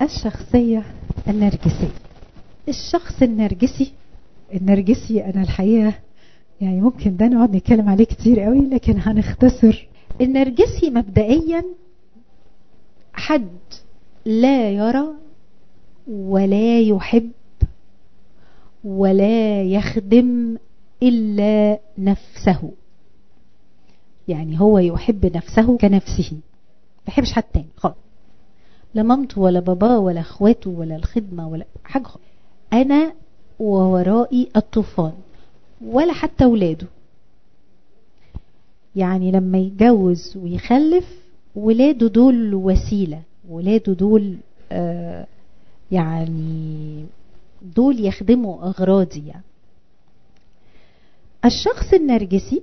الشخصية النرجسية الشخص النرجسي النرجسي أنا الحقيقة يعني ممكن ده نقعد نتكلم عليه كتير قوي لكن هنختصر النرجسي مبدئيا حد لا يرى ولا يحب ولا يخدم إلا نفسه يعني هو يحب نفسه كنفسه ما بيحبش حد تاني خالص لا مامته ولا باباه ولا اخواته ولا الخدمة ولا حاجة خالص أنا وورائي الطوفان ولا حتى ولاده يعني لما يتجوز ويخلف ولاده دول وسيلة ولاده دول آه يعني دول يخدموا أغراضي يعني الشخص النرجسي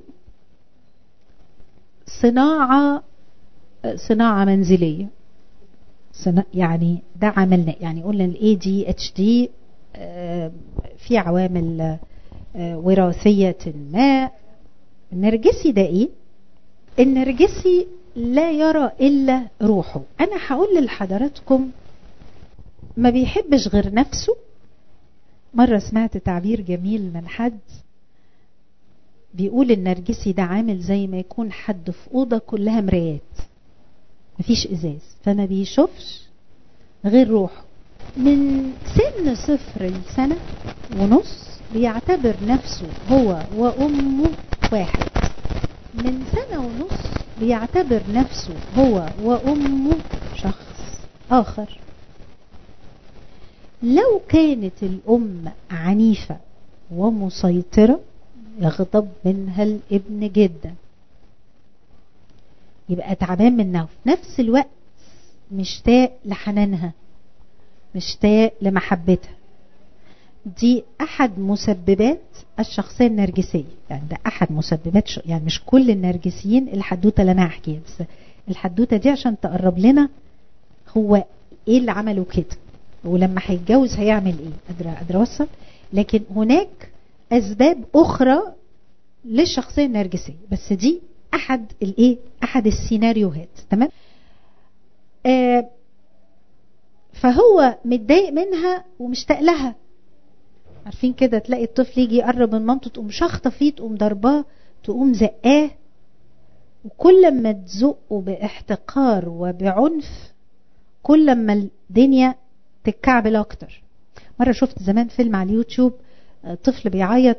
صناعة صناعة منزلية يعني ده عملنا يعني قلنا الاي دي اتش دي في عوامل وراثية ما النرجسي ده ايه النرجسي لا يرى الا روحه انا هقول لحضراتكم ما بيحبش غير نفسه مرة سمعت تعبير جميل من حد بيقول النرجسي ده عامل زي ما يكون حد في أوضة كلها مرايات مفيش إزاز فما بيشوفش غير روحه من سن صفر لسنة ونص بيعتبر نفسه هو وأمه واحد من سنة ونص بيعتبر نفسه هو وأمه شخص آخر لو كانت الأم عنيفة ومسيطرة يغضب منها الابن جدا يبقى تعبان منها وفي نفس الوقت مشتاق لحنانها مشتاق لمحبتها دي احد مسببات الشخصيه النرجسيه يعني ده احد مسببات ش... يعني مش كل النرجسيين الحدوته اللي انا هحكيها بس الحدوته دي عشان تقرب لنا هو ايه اللي عمله كده ولما هيتجوز هيعمل ايه قادره قادره اوصل لكن هناك اسباب اخرى للشخصيه النرجسيه بس دي احد الايه احد السيناريوهات تمام آه فهو متضايق منها ومشتاق لها عارفين كده تلاقي الطفل يجي يقرب من مامته تقوم شخطه فيه تقوم ضرباه تقوم زقاه وكل ما تزقه باحتقار وبعنف كل ما الدنيا تتكعبل اكتر مره شفت زمان فيلم على اليوتيوب طفل بيعيط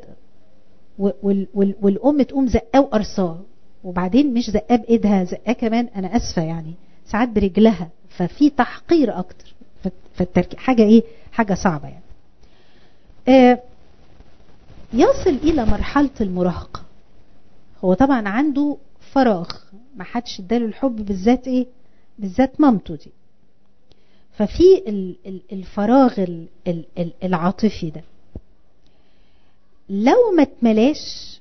والام تقوم زقاه وقرصاه وبعدين مش زقاه بايدها زقاه كمان انا اسفه يعني ساعات برجلها ففي تحقير اكتر فالتركيب حاجه ايه حاجه صعبه يعني آه يصل الى مرحله المراهقه هو طبعا عنده فراغ ما حدش اداله الحب بالذات ايه بالذات مامته دي ففي الفراغ العاطفي ده لو ما اتملاش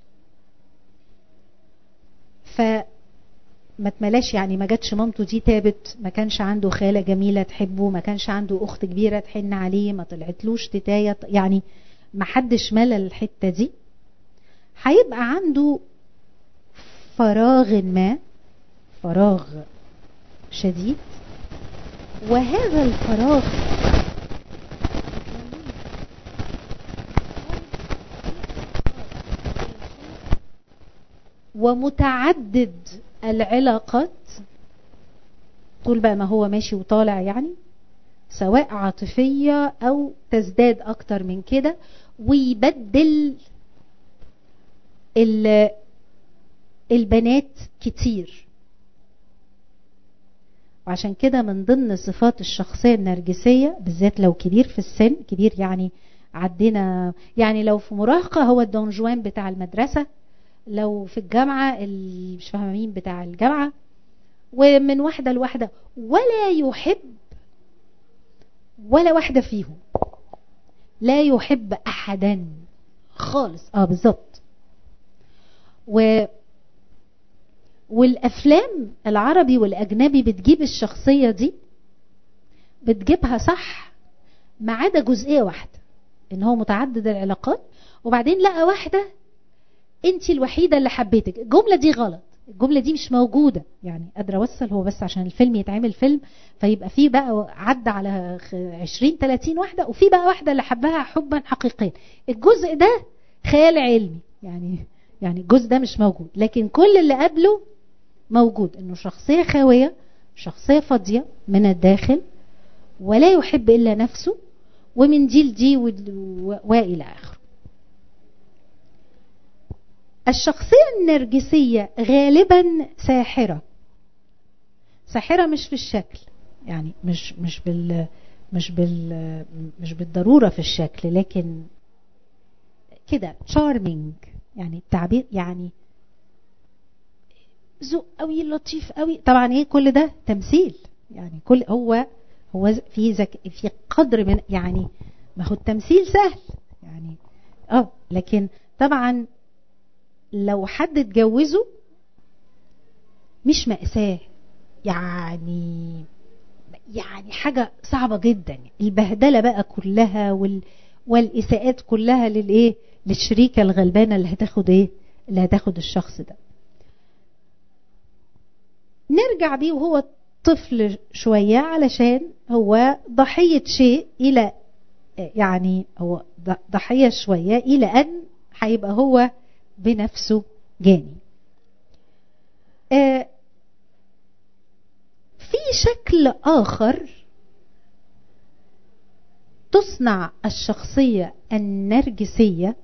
ف ما اتملاش يعني ما جاتش مامته دي تابت ما كانش عنده خاله جميله تحبه ما كانش عنده اخت كبيره تحن عليه ما طلعتلوش تتايه يعني ما حدش ملى الحته دي هيبقى عنده فراغ ما فراغ شديد وهذا الفراغ ومتعدد العلاقات طول بقى ما هو ماشي وطالع يعني سواء عاطفية أو تزداد أكتر من كده ويبدل البنات كتير وعشان كده من ضمن صفات الشخصية النرجسية بالذات لو كبير في السن كبير يعني عدينا يعني لو في مراهقة هو الدونجوان بتاع المدرسة لو في الجامعة مش فاهمة مين بتاع الجامعة ومن واحدة لواحدة ولا يحب ولا واحدة فيهم لا يحب أحدا خالص اه بالظبط و والافلام العربي والاجنبي بتجيب الشخصيه دي بتجيبها صح ما عدا جزئيه واحده ان هو متعدد العلاقات وبعدين لقى واحده انت الوحيده اللي حبيتك الجمله دي غلط الجمله دي مش موجوده يعني قادره اوصل هو بس عشان الفيلم يتعمل فيلم فيبقى فيه بقى عدى على 20 30 واحده وفي بقى واحده اللي حبها حبا حقيقيا الجزء ده خيال علمي يعني يعني الجزء ده مش موجود لكن كل اللي قبله موجود انه شخصيه خاويه شخصيه فاضيه من الداخل ولا يحب الا نفسه ومن دي لدي والى اخره الشخصية النرجسية غالبا ساحرة ساحرة مش في الشكل يعني مش مش بال مش بال مش بالضرورة في الشكل لكن كده charming يعني التعبير يعني ذوق قوي لطيف قوي طبعا ايه كل ده تمثيل يعني كل هو هو في ذك في قدر من يعني ما هو التمثيل سهل يعني اه لكن طبعا لو حد اتجوزه مش مأساة يعني يعني حاجة صعبة جدا البهدلة بقى كلها وال والإساءات كلها للإيه للشريكة الغلبانة اللي هتاخد إيه اللي هتاخد الشخص ده نرجع بيه وهو طفل شوية علشان هو ضحية شيء إلى يعني هو ضحية شوية إلى أن هيبقى هو بنفسه جاني آه في شكل آخر تصنع الشخصية النرجسية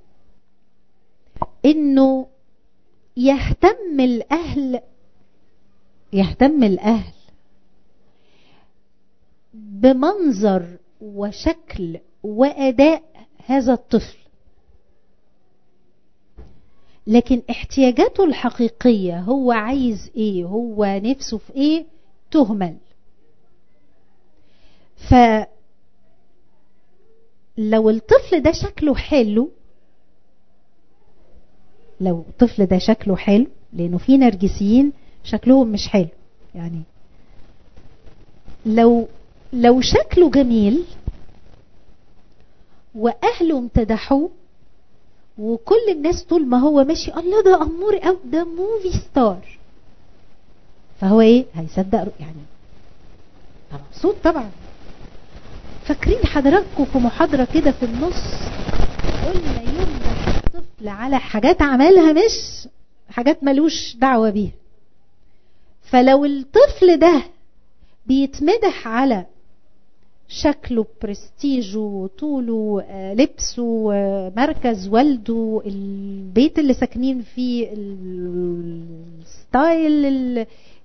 انه يهتم الاهل يهتم الاهل بمنظر وشكل واداء هذا الطفل لكن احتياجاته الحقيقية هو عايز ايه هو نفسه في ايه تهمل ف لو الطفل ده شكله حلو لو الطفل ده شكله حلو لانه في نرجسيين شكلهم مش حلو يعني لو لو شكله جميل واهله امتدحوه وكل الناس طول ما هو ماشي الله ده امور قوي ده موفي ستار فهو ايه هيصدق يعني مبسوط طبعا فاكرين حضراتكم في محاضره كده في النص قلنا يمدح الطفل على حاجات عملها مش حاجات ملوش دعوه بيها فلو الطفل ده بيتمدح على شكله برستيجه طوله لبسه مركز والده البيت اللي ساكنين فيه الستايل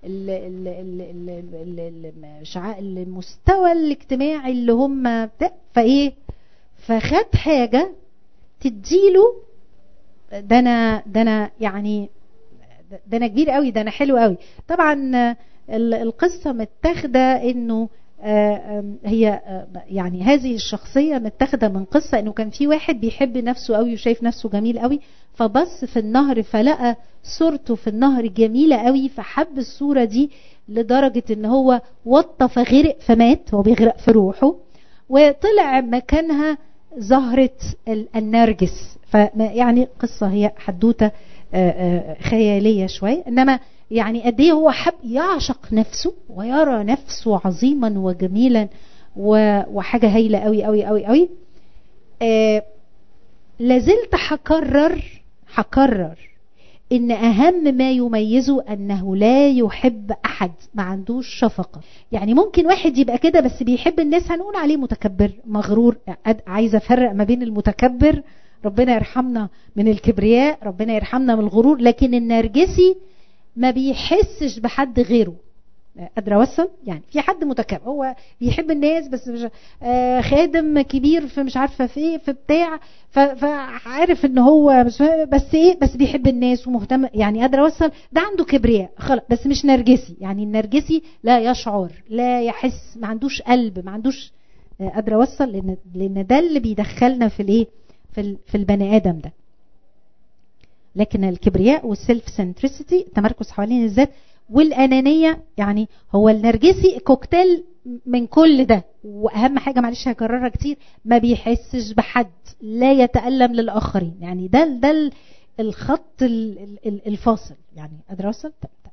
المستوى الاجتماعي اللي هم فايه فخد حاجه تديله ده انا ده انا يعني ده انا كبير قوي ده انا حلو قوي طبعا القصه متاخده انه هي يعني هذه الشخصية متاخدة من قصة انه كان في واحد بيحب نفسه قوي وشايف نفسه جميل قوي فبص في النهر فلقى صورته في النهر جميلة قوي فحب الصورة دي لدرجة ان هو وطى فغرق فمات هو بيغرق في روحه وطلع مكانها زهرة النرجس فيعني قصة هي حدوتة خيالية شوية انما يعني قد ايه هو حب يعشق نفسه ويرى نفسه عظيما وجميلا وحاجه هايله قوي قوي قوي قوي آه لازلت هكرر هكرر ان اهم ما يميزه انه لا يحب احد ما عندوش شفقه يعني ممكن واحد يبقى كده بس بيحب الناس هنقول عليه متكبر مغرور عايزه افرق ما بين المتكبر ربنا يرحمنا من الكبرياء ربنا يرحمنا من الغرور لكن النرجسي ما بيحسش بحد غيره قادرة اوصل يعني في حد متكبر هو بيحب الناس بس مش آه خادم كبير في مش عارفه في ايه في بتاع فعارف ان هو بس, بس ايه بس بيحب الناس ومهتم يعني قادرة اوصل ده عنده كبرياء خلاص بس مش نرجسي يعني النرجسي لا يشعر لا يحس ما عندوش قلب ما عندوش آه قادرة اوصل لان لان ده اللي بيدخلنا في الايه في في البني ادم ده لكن الكبرياء والسيلف سنتريسيتي التمركز حوالين الذات والانانيه يعني هو النرجسي كوكتيل من كل ده واهم حاجه معلش هكررها كتير ما بيحسش بحد لا يتالم للاخرين يعني ده ده الخط الفاصل يعني قادره اوصل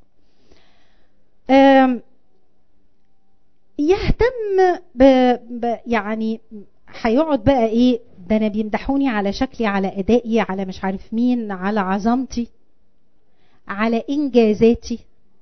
طيب. يهتم ب... ب... يعني هيقعد بقى ايه ده انا بيمدحوني على شكلي على ادائي على مش عارف مين على عظمتي على انجازاتي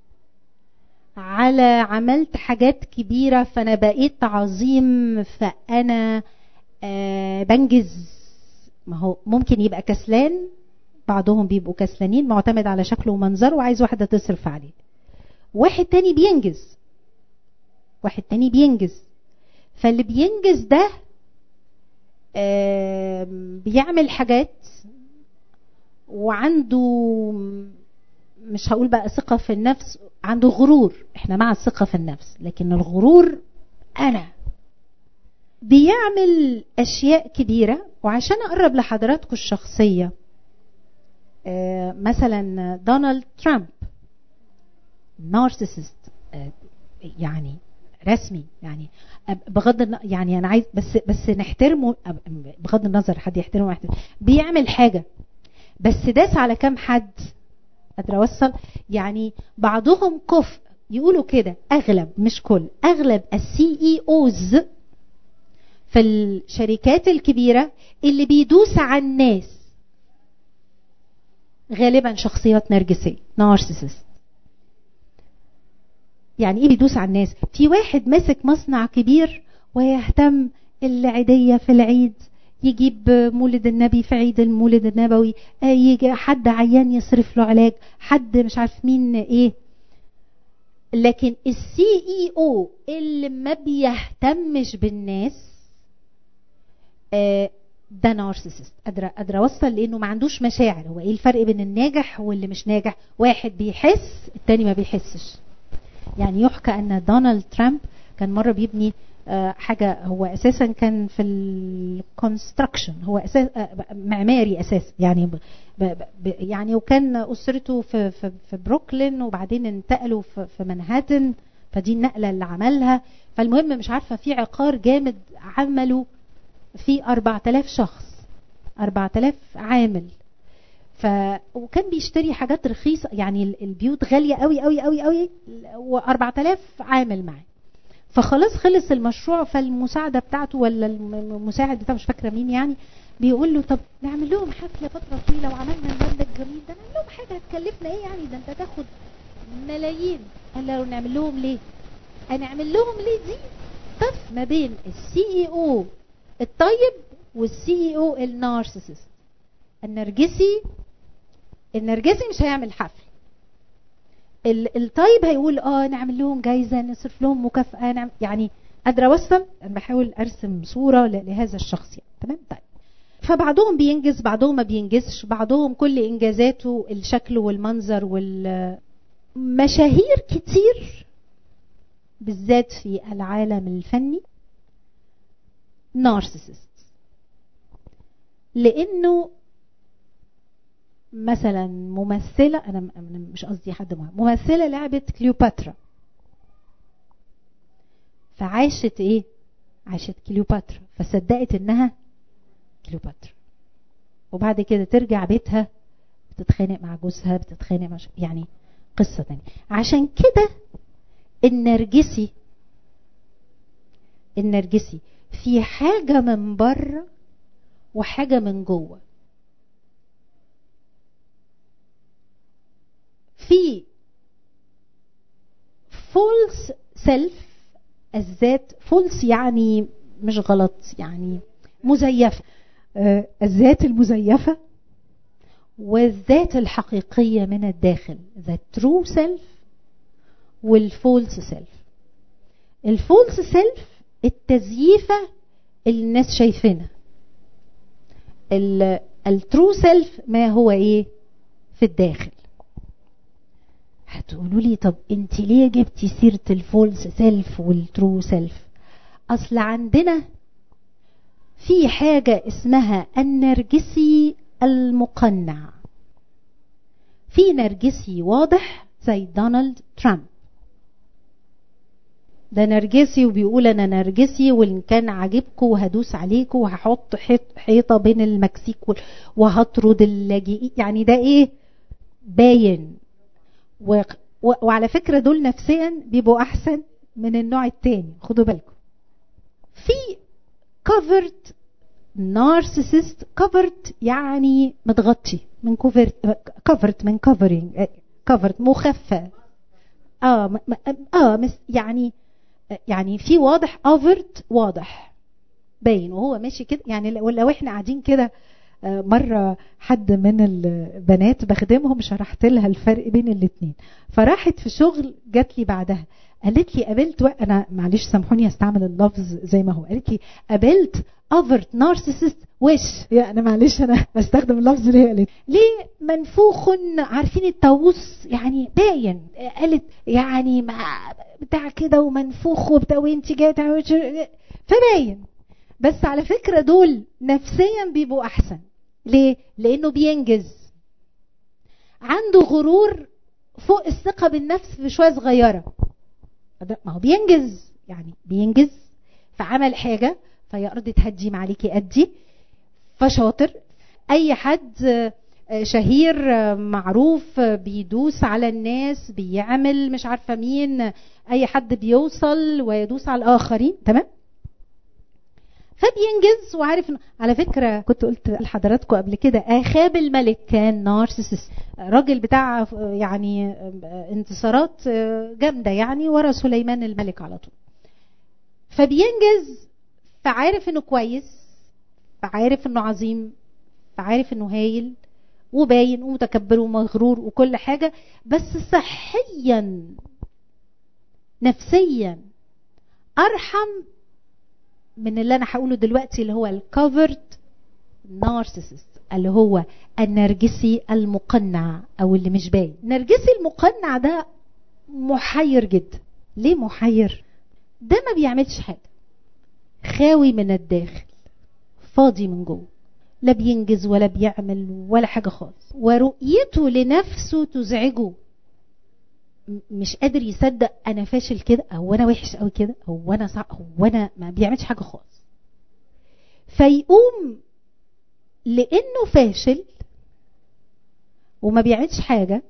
على عملت حاجات كبيرة فأنا بقيت عظيم فأنا آه بنجز ما هو ممكن يبقى كسلان بعضهم بيبقوا كسلانين معتمد على شكله ومنظره وعايز واحدة تصرف عليه واحد تاني بينجز واحد تاني بينجز فاللي بينجز ده آه بيعمل حاجات وعنده مش هقول بقى ثقة في النفس عنده غرور احنا مع الثقة في النفس لكن الغرور انا بيعمل اشياء كبيرة وعشان اقرب لحضراتكم الشخصية آه مثلا دونالد ترامب نارسيسست آه يعني رسمي يعني بغض يعني انا عايز بس بس نحترمه بغض النظر حد يحترمه يحترمه بيعمل حاجه بس داس على كام حد قادره اوصل يعني بعضهم كفء يقولوا كده اغلب مش كل اغلب السي اي اوز في الشركات الكبيره اللي بيدوس على الناس غالبا شخصيات نرجسيه نارسيسست يعني ايه بيدوس على الناس في واحد ماسك مصنع كبير ويهتم العيديه في العيد يجيب مولد النبي في عيد المولد النبوي يجي حد عيان يصرف له علاج حد مش عارف مين ايه لكن السي اي او اللي ما بيهتمش بالناس ده نارسيسست قادره قادره اوصل لانه ما عندوش مشاعر هو ايه الفرق بين الناجح واللي مش ناجح واحد بيحس التاني ما بيحسش يعني يحكى ان دونالد ترامب كان مره بيبني حاجه هو اساسا كان في الكونستراكشن هو اساس معماري اساسا يعني ب ب يعني وكان اسرته في في, في بروكلين وبعدين انتقلوا في, في منهاتن فدي النقله اللي عملها فالمهم مش عارفه في عقار جامد عملوا فيه 4000 شخص 4000 عامل ف وكان بيشتري حاجات رخيصه يعني البيوت غاليه قوي قوي قوي قوي و4000 عامل معاه فخلاص خلص المشروع فالمساعده بتاعته ولا المساعد بتاعه مش فاكره مين يعني بيقول له طب نعمل لهم حفله فتره طويله وعملنا المبنى الجميل ده نعمل لهم حاجه هتكلفنا ايه يعني ده انت تاخد ملايين قال له نعمل لهم ليه؟ هنعمل لهم ليه دي طف ما بين السي اي او الطيب والسي اي او النارسيسست النرجسي النرجسي مش هيعمل حفل الطيب هيقول اه نعمل لهم جايزه نصرف لهم مكافاه نعمل يعني قادره اوصل انا بحاول ارسم صوره لهذا الشخص يعني تمام طيب فبعضهم بينجز بعضهم ما بينجزش بعضهم كل انجازاته الشكل والمنظر والمشاهير كتير بالذات في العالم الفني نارسيسست لانه مثلا ممثلة أنا مش قصدي حد مهم ممثلة لعبت كليوباترا فعاشت إيه؟ عاشت كليوباترا فصدقت إنها كليوباترا وبعد كده ترجع بيتها بتتخانق مع جوزها بتتخانق مع يعني قصة تانية عشان كده النرجسي النرجسي في حاجة من بره وحاجة من جوه في فولس سيلف الذات فولس يعني مش غلط يعني مزيفة آه الذات المزيفة والذات الحقيقية من الداخل the true self والفولس سيلف الفولس سيلف التزييفة اللي الناس شايفينها الترو سيلف ما هو ايه في الداخل هتقولوا لي طب انت ليه جبتي سيره الفولس سيلف والترو سيلف اصل عندنا في حاجه اسمها النرجسي المقنع في نرجسي واضح زي دونالد ترامب ده نرجسي وبيقول انا نرجسي وان كان عاجبكم وهدوس عليكم وهحط حيط- حيطه بين المكسيك وال- وهطرد اللاجئين يعني ده ايه باين و... و... وعلى فكره دول نفسيا بيبقوا احسن من النوع التاني خدوا بالكم في covered نارسيسست covered يعني متغطي من كوفرت covered من covering covered مخفى اه م- م- اه مس يعني يعني في واضح افرت واضح باين وهو ماشي كده يعني لو لو احنا قاعدين كده آه، مرة حد من البنات بخدمهم شرحت لها الفرق بين الاتنين فراحت في شغل جات لي بعدها قالت لي قابلت و... انا معلش سامحوني استعمل اللفظ زي ما هو قالت لي قابلت افرت نارسيسست وش يعني انا معلش انا بستخدم اللفظ اللي هي قالت ليه منفوخ عارفين الطاووس يعني باين قالت يعني مع بتاع كده ومنفوخ وبتاع وانت جايه تعملي ش- فباين بس على فكره دول نفسيا بيبقوا احسن ليه لانه بينجز عنده غرور فوق الثقه بالنفس بشويه صغيره ده- ما هو بينجز يعني بينجز فعمل حاجه فيا ارض تهدي عليكي ادي فشاطر اي حد آه، شهير آه، معروف آه، بيدوس على الناس بيعمل مش عارفه مين آه، اي حد بيوصل ويدوس على الاخرين تمام فبينجز وعارف إنه- على فكره كنت قلت لحضراتكم قبل كده اخاب الملك كان نارسيسست راجل بتاع آه، يعني آه، انتصارات آه، جامده يعني ورا سليمان الملك على طول فبينجز فعارف انه كويس فعارف انه عظيم فعارف انه هايل وباين ومتكبر ومغرور وكل حاجه بس صحيا نفسيا ارحم من اللي انا هقوله دلوقتي اللي هو الكفرد نارسيسست اللي هو النرجسي المقنع او اللي مش باين النرجسي المقنع ده محير جدا ليه محير ده ما بيعملش حاجه خاوي من الداخل فاضي من جوه لا بينجز ولا بيعمل ولا حاجه خالص ورؤيته لنفسه تزعجه م- مش قادر يصدق انا فاشل كده او انا وحش قوي كده او انا صع... هو انا ما بيعملش حاجه خالص فيقوم لانه فاشل وما بيعملش حاجه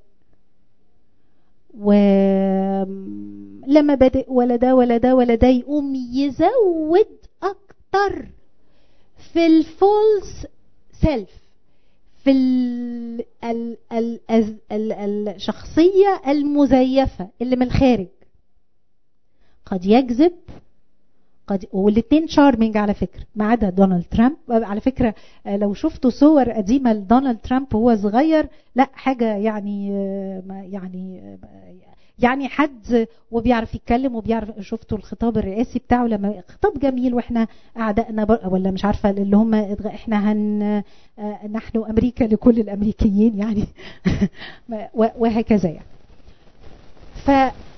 ولما بدأ ولا ده ولا ده ولا ده يقوم يزود اكتر في الفولس سيلف في ال ال ال ال ال الشخصية المزيفة اللي من الخارج قد يكذب قد والاثنين شارمينج على فكرة ما عدا دونالد ترامب على فكرة آه، لو شفتوا صور قديمة لدونالد ترامب وهو صغير لا حاجة يعني آه، ما- يعني آه، يعني حد وبيعرف يتكلم وبيعرف شفتوا الخطاب الرئاسي بتاعه لما خطاب جميل واحنا اعدائنا بر- ولا مش عارفه اللي هم احنا هن آه، نحن امريكا لكل الامريكيين يعني و- وهكذا يعني ف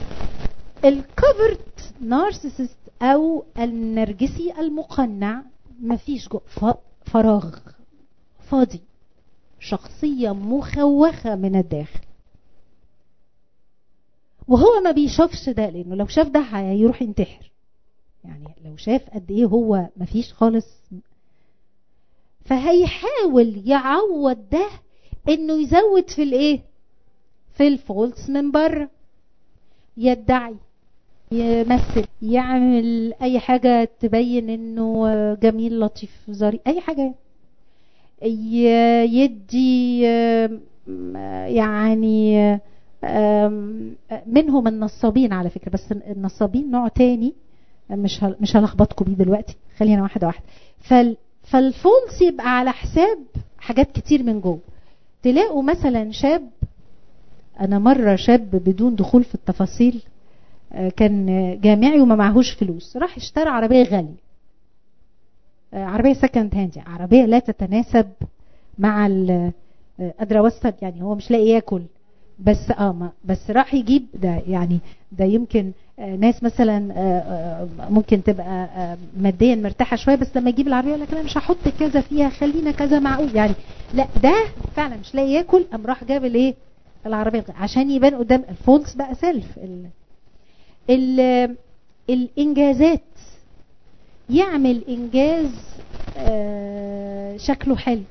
الكفرت نارسيسست او النرجسي المقنع مفيش جو ف- فراغ فاضي شخصيه مخوخه من الداخل وهو ما بيشوفش ده لانه لو شاف ده هيروح ينتحر يعني لو شاف قد ايه هو مفيش خالص فهيحاول يعوض ده انه يزود في الايه في الفولس من بره يدعي يمثل يعمل اي حاجه تبين انه جميل لطيف ظريف اي حاجه ي- يدي آم، يعني آم، منهم النصابين على فكره بس النصابين نوع تاني مش هل- مش هلخبطكم بيه دلوقتي خلينا واحده واحده فال فالفولس يبقى على حساب حاجات كتير من جوه تلاقوا مثلا شاب انا مره شاب بدون دخول في التفاصيل آه، كان جامعي وما معهوش فلوس راح اشترى عربيه غاليه آه، عربيه سكند هاند يعني عربيه لا تتناسب مع ال- آه، قادره اوصل يعني هو مش لاقي ياكل بس اه ما بس راح يجيب ده يعني ده يمكن آه، ناس مثلا آه، آه، ممكن تبقى آه، ماديا مرتاحه شويه بس لما يجيب العربيه يقول لك انا مش هحط كذا فيها خلينا كذا معقول يعني لا ده فعلا مش لاقي ياكل قام راح جاب الايه العربيه عشان يبان قدام الفولس بقى سيلف ال ال الانجازات يعمل انجاز آه شكله حلو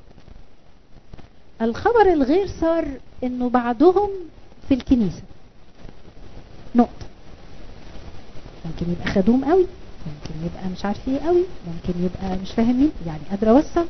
الخبر الغير صار انه بعضهم في الكنيسة نقطة ممكن يبقى خدوم قوي ممكن يبقى مش عارف ايه قوي ممكن يبقى مش فاهمين يعني قادرة اوصل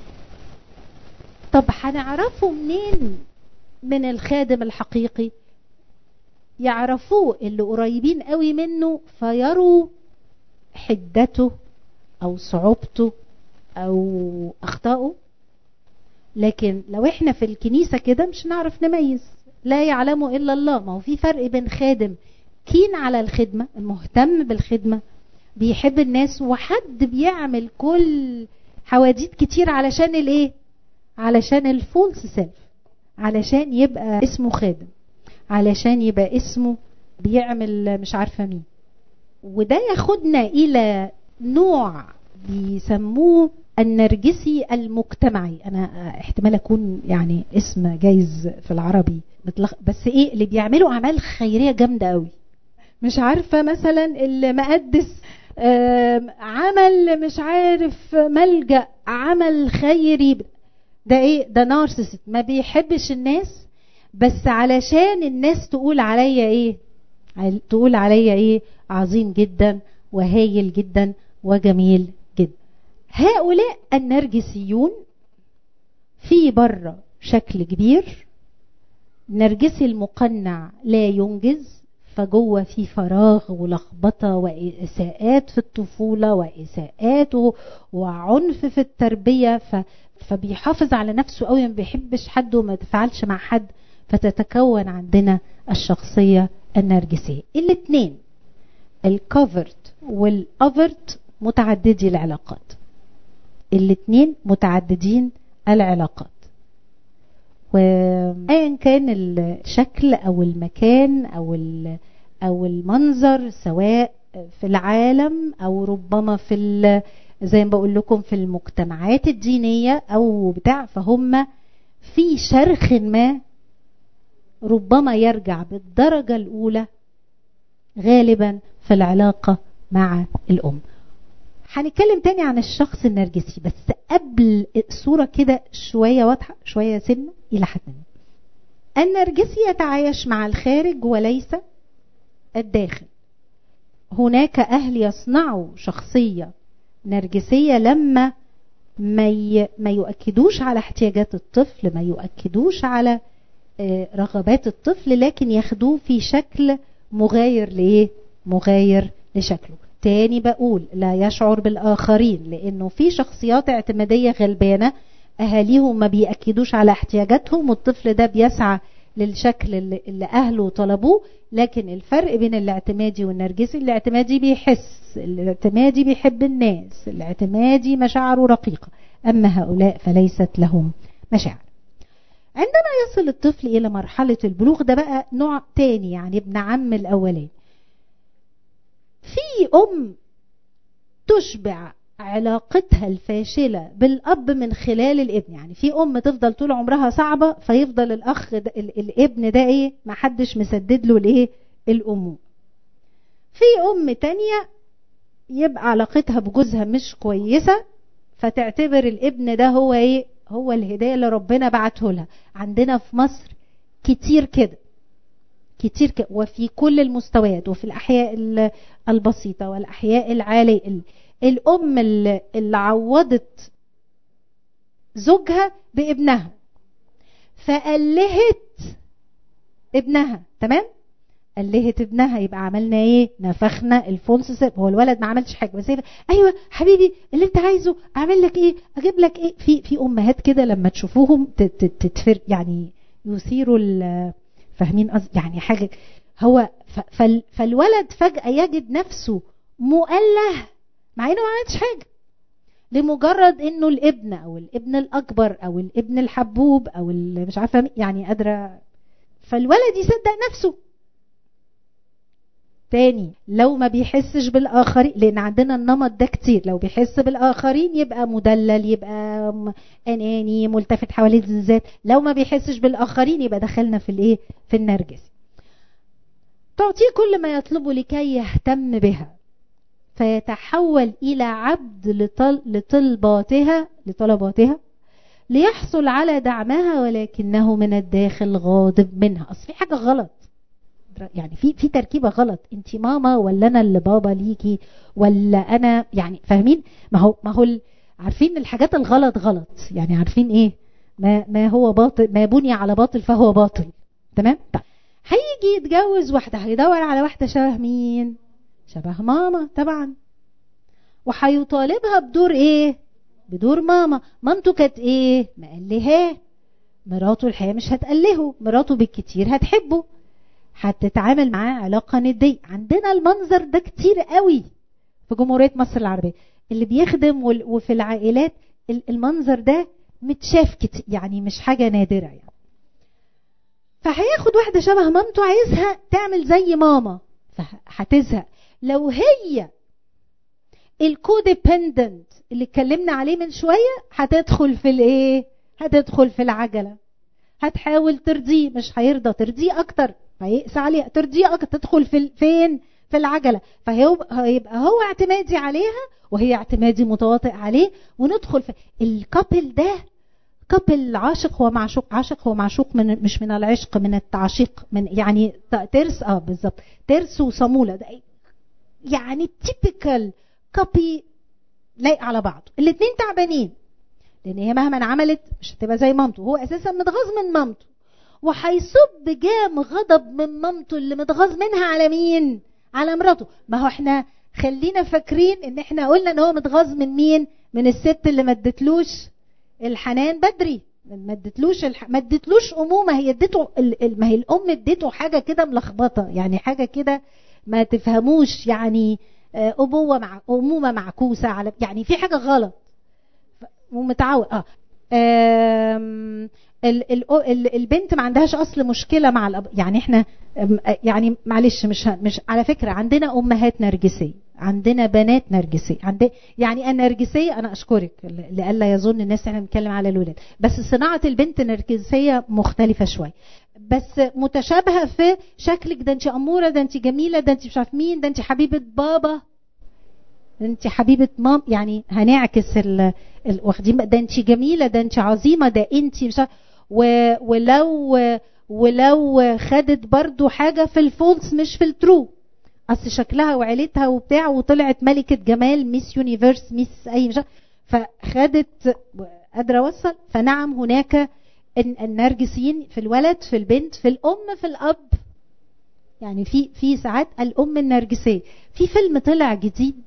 طب هنعرفه منين من الخادم الحقيقي يعرفوه اللي قريبين قوي منه فيروا حدته او صعوبته او اخطائه لكن لو احنا في الكنيسة كده مش نعرف نميز لا يعلمه الا الله ما هو في فرق بين خادم كين على الخدمة المهتم بالخدمة بيحب الناس وحد بيعمل كل حواديت كتير علشان الايه علشان الفولس سيلف علشان يبقى اسمه خادم علشان يبقى اسمه بيعمل مش عارفه مين وده ياخدنا الى نوع بيسموه النرجسي المجتمعي انا احتمال اكون يعني اسم جايز في العربي بس ايه اللي بيعملوا اعمال خيريه جامده قوي مش عارفه مثلا اللي مقدس عمل مش عارف ملجا عمل خيري ده ايه ده نارسست ما بيحبش الناس بس علشان الناس تقول عليا ايه تقول عليا ايه عظيم جدا وهايل جدا وجميل جدا هؤلاء النرجسيون في بره شكل كبير نرجسي المقنع لا ينجز فجوه في فراغ ولخبطة وإساءات في الطفولة وإساءات وعنف في التربية ف فبيحافظ على نفسه قوي ما بيحبش حد وما يتفاعلش مع حد فتتكون عندنا الشخصية النرجسية الاثنين الكوفرت والأفرت متعددي العلاقات الاثنين متعددين العلاقات وايا كان الشكل او المكان او او المنظر سواء في العالم او ربما في زي ما بقول لكم في المجتمعات الدينيه او بتاع فهم في شرخ ما ربما يرجع بالدرجه الاولى غالبا في العلاقه مع الام هنتكلم تاني عن الشخص النرجسي بس قبل الصورة كده شوية واضحة شوية سنة إلى حد ما النرجسي يتعايش مع الخارج وليس الداخل هناك أهل يصنعوا شخصية نرجسية لما ما ما يؤكدوش على احتياجات الطفل ما يؤكدوش على رغبات الطفل لكن ياخدوه في شكل مغاير لإيه؟ مغاير لشكله تاني بقول لا يشعر بالآخرين لأنه في شخصيات اعتمادية غلبانة أهاليهم ما بيأكدوش على احتياجاتهم والطفل ده بيسعى للشكل اللي, اللي أهله طلبوه لكن الفرق بين الاعتمادي والنرجسي الاعتمادي بيحس الاعتمادي بيحب الناس الاعتمادي مشاعره رقيقة أما هؤلاء فليست لهم مشاعر عندما يصل الطفل إلى مرحلة البلوغ ده بقى نوع تاني يعني ابن عم الأولين في أم تشبع علاقتها الفاشلة بالأب من خلال الابن يعني في أم تفضل طول عمرها صعبة فيفضل الأخ ده الابن ده إيه ما حدش مسدد له الإيه الأمور في أم تانية يبقى علاقتها بجوزها مش كويسة فتعتبر الابن ده هو إيه هو الهداية اللي ربنا بعته لها عندنا في مصر كتير كده كتير كده وفي كل المستويات وفي الأحياء البسيطة والأحياء العالية الأم اللي عوضت زوجها بابنها فألهت ابنها تمام ألهت ابنها يبقى عملنا ايه نفخنا الفونس هو الولد ما عملش حاجه بس ايوه حبيبي اللي انت عايزه اعمل لك ايه اجيب لك ايه في في امهات كده لما تشوفوهم تتفر يعني يثيروا فاهمين قصدي يعني حاجه هو فالولد فجاه يجد نفسه مؤله مع انه ما عملش حاجه لمجرد انه الابن او الابن الاكبر او الابن الحبوب او مش عارفه يعني قادره فالولد يصدق نفسه تاني لو ما بيحسش بالاخرين لان عندنا النمط ده كتير لو بيحس بالاخرين يبقى مدلل يبقى اناني ملتفت حوالين الذات لو ما بيحسش بالاخرين يبقى دخلنا في الايه في النرجس تعطيه كل ما يطلبه لكي يهتم بها فيتحول الى عبد لطل لطلباتها لطلباتها ليحصل على دعمها ولكنه من الداخل غاضب منها اصل في حاجه غلط يعني في في تركيبه غلط انت ماما ولا انا اللي بابا ليكي ولا انا يعني فاهمين ما هو ما هو عارفين الحاجات الغلط غلط يعني عارفين ايه ما ما هو باطل ما بني على باطل فهو باطل تمام طيب هيجي يتجوز واحده هيدور على واحده شبه مين شبه ماما طبعا وهيطالبها بدور ايه بدور ماما مامته كانت ايه مقلهاه مراته الحقيقه مش هتقلهه مراته بالكتير هتحبه هتتعامل معاه علاقة ندية عندنا المنظر ده كتير قوي في جمهورية مصر العربية اللي بيخدم وفي العائلات المنظر ده متشاف كتير يعني مش حاجة نادرة يعني فهياخد واحدة شبه مامته عايزها تعمل زي ماما فهتزهق لو هي الكوديبندنت اللي اتكلمنا عليه من شوية هتدخل في الايه هتدخل في العجلة هتحاول ترضيه مش هيرضى ترضيه اكتر فيقسى عليها ترضيه اكتر تدخل في فين في العجله فهيبقى هو اعتمادي عليها وهي اعتمادي متواطئ عليه وندخل في الكابل ده كابل عاشق هو معشوق عاشق هو معشوق من مش من العشق من التعشيق من يعني ترس اه بالظبط ترس وصاموله ده يعني تيبيكال كابي لايق على بعض الاثنين تعبانين لان هي مهما عملت مش هتبقى زي مامته هو اساسا متغاظ من مامته وهيصب جام غضب من مامته اللي متغاظ منها على مين على مراته ما هو احنا خلينا فاكرين ان احنا قلنا ان هو متغاظ من مين من الست اللي ما ادتلوش الحنان بدري ما ادتلوش الح... ما ادتلوش امومه هي اديته ال... ما هي الام اديته حاجه كده ملخبطه يعني حاجه كده ما تفهموش يعني ابوه مع امومه معكوسه على يعني في حاجه غلط ومتعود اه ال ال ال البنت ما عندهاش اصل مشكله مع الأب يعني احنا يعني معلش مش مش على فكره عندنا امهات نرجسيه عندنا بنات نرجسيه عند يعني النرجسيه انا اشكرك لئلا يظن الناس احنا بنتكلم على الولاد بس صناعه البنت النرجسيه مختلفه شويه بس متشابهه في شكلك ده انت اموره ده انت جميله ده انت مش عارف مين ده انت حبيبه بابا ده انت حبيبه مام يعني هنعكس ال واخدين ده انت جميله ده انت عظيمه ده انت مش عارف و ولو ولو خدت برضو حاجه في الفولس مش في الترو اصل شكلها وعيلتها وبتاع وطلعت ملكه جمال ميس يونيفرس ميس اي مش فخدت قادره اوصل فنعم هناك النرجسيين في الولد في البنت في الام في الاب يعني في في ساعات الام النرجسيه في فيلم طلع جديد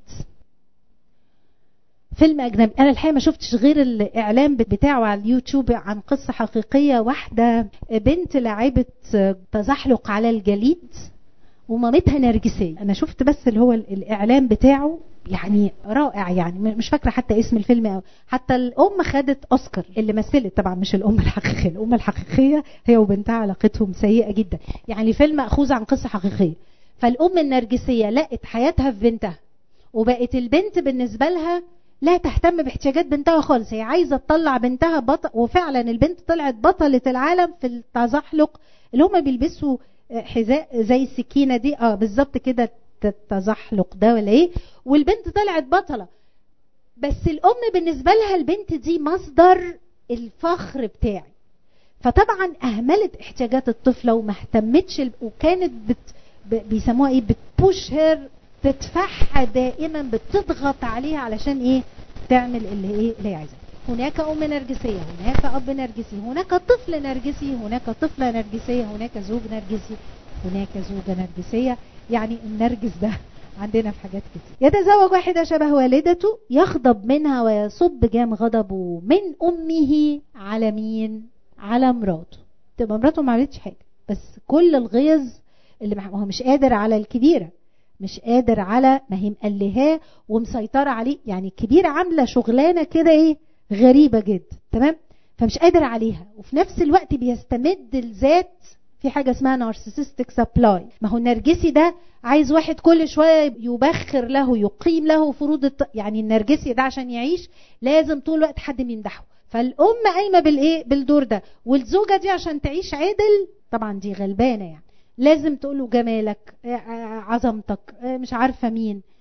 فيلم اجنبي انا الحقيقه ما شفتش غير الاعلان بتاعه على اليوتيوب عن قصه حقيقيه واحده بنت لعبت تزحلق على الجليد ومامتها نرجسيه انا شفت بس اللي هو الاعلان بتاعه يعني رائع يعني مش فاكره حتى اسم الفيلم أو حتى الام خدت اوسكار اللي مثلت طبعا مش الام الحقيقيه الام الحقيقيه هي وبنتها علاقتهم سيئه جدا يعني فيلم ماخوذ عن قصه حقيقيه فالام النرجسيه لقت حياتها في بنتها وبقت البنت بالنسبه لها لا تهتم باحتياجات بنتها خالص هي عايزه تطلع بنتها بطل وفعلا البنت طلعت بطله العالم في التزحلق اللي هم بيلبسوا حذاء زي السكينه دي اه بالظبط كده التزحلق ده ولا ايه والبنت طلعت بطله بس الام بالنسبه لها البنت دي مصدر الفخر بتاعي فطبعا اهملت احتياجات الطفله وما اهتمتش وكانت بت بيسموها ايه بتبوش هير تدفعها دائما بتضغط عليها علشان ايه تعمل اللي ايه اللي هي عايزاه هناك ام نرجسيه هناك اب نرجسي هناك طفل نرجسي هناك طفله نرجسيه هناك زوج نرجسي هناك زوجه نرجسيه يعني النرجس ده عندنا في حاجات كتير يتزوج واحدة شبه والدته يغضب منها ويصب جام غضبه من أمه على مين على مراته تبقى مراته ما عملتش حاجة بس كل الغيظ اللي ما هو مش قادر على الكبيرة مش قادر على ما هي مقلهاه ومسيطرة عليه يعني الكبيرة عاملة شغلانة كده ايه غريبة جدا تمام فمش قادر عليها وفي نفس الوقت بيستمد الذات في حاجة اسمها نارسيسستيك سبلاي ما هو النرجسي ده عايز واحد كل شوية يبخر له يقيم له فروض الط... يعني النرجسي ده عشان يعيش لازم طول الوقت حد يمدحه فالأم قايمة بالإيه بالدور ده والزوجة دي عشان تعيش عدل طبعا دي غلبانة يعني لازم تقول له جمالك عظمتك مش عارفة مين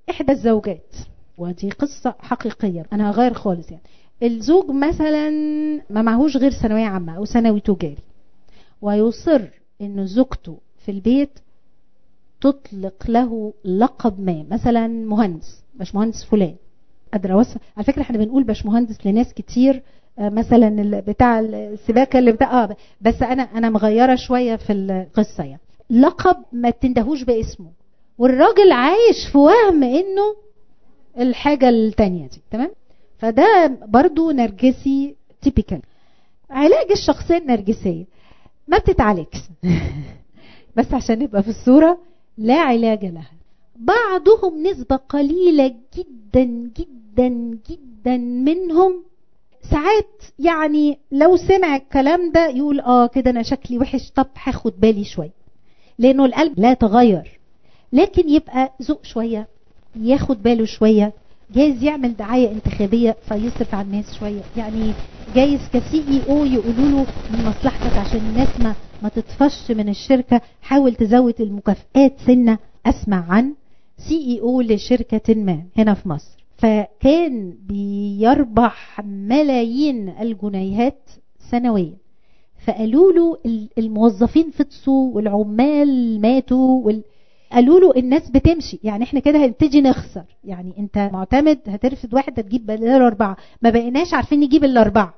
احدى الزوجات ودي قصه حقيقيه انا هغير خالص يعني الزوج مثلا ما معهوش غير ثانويه عامه او ثانوي تجاري ويصر ان زوجته في البيت تطلق له لقب ما مثلا مهندس باشمهندس فلان قادره اوصل على فكره احنا بنقول باشمهندس لناس كتير مثلا بتاع السباكه اللي بتاع اه بس انا انا مغيره شويه في القصه يعني لقب ما تندهوش باسمه والراجل عايش في وهم انه الحاجه التانية دي تمام فده برضو نرجسي تيبيكال علاج الشخصيه النرجسيه ما بتتعالجش بس عشان نبقى في الصوره لا علاج لها بعضهم نسبه قليله جدا جدا جدا منهم ساعات يعني لو سمع الكلام ده يقول اه كده انا شكلي وحش طب هاخد بالي شويه لانه القلب لا تغير لكن يبقى ذوق شويه ياخد باله شويه جايز يعمل دعايه انتخابيه فيصرف على الناس شويه يعني جايز كسي اي او يقولوا له من مصلحتك عشان الناس ما ما تطفش من الشركه حاول تزود المكافئات سنه اسمع عن سي اي او لشركه ما هنا في مصر فكان بيربح ملايين الجنيهات سنويا فقالوا له الموظفين فطسوا والعمال ماتوا وال... قالوا له الناس بتمشي يعني احنا كده هنبتدي نخسر يعني انت معتمد هترفض واحد هتجيب بدل اربعه ما بقيناش عارفين نجيب الاربعه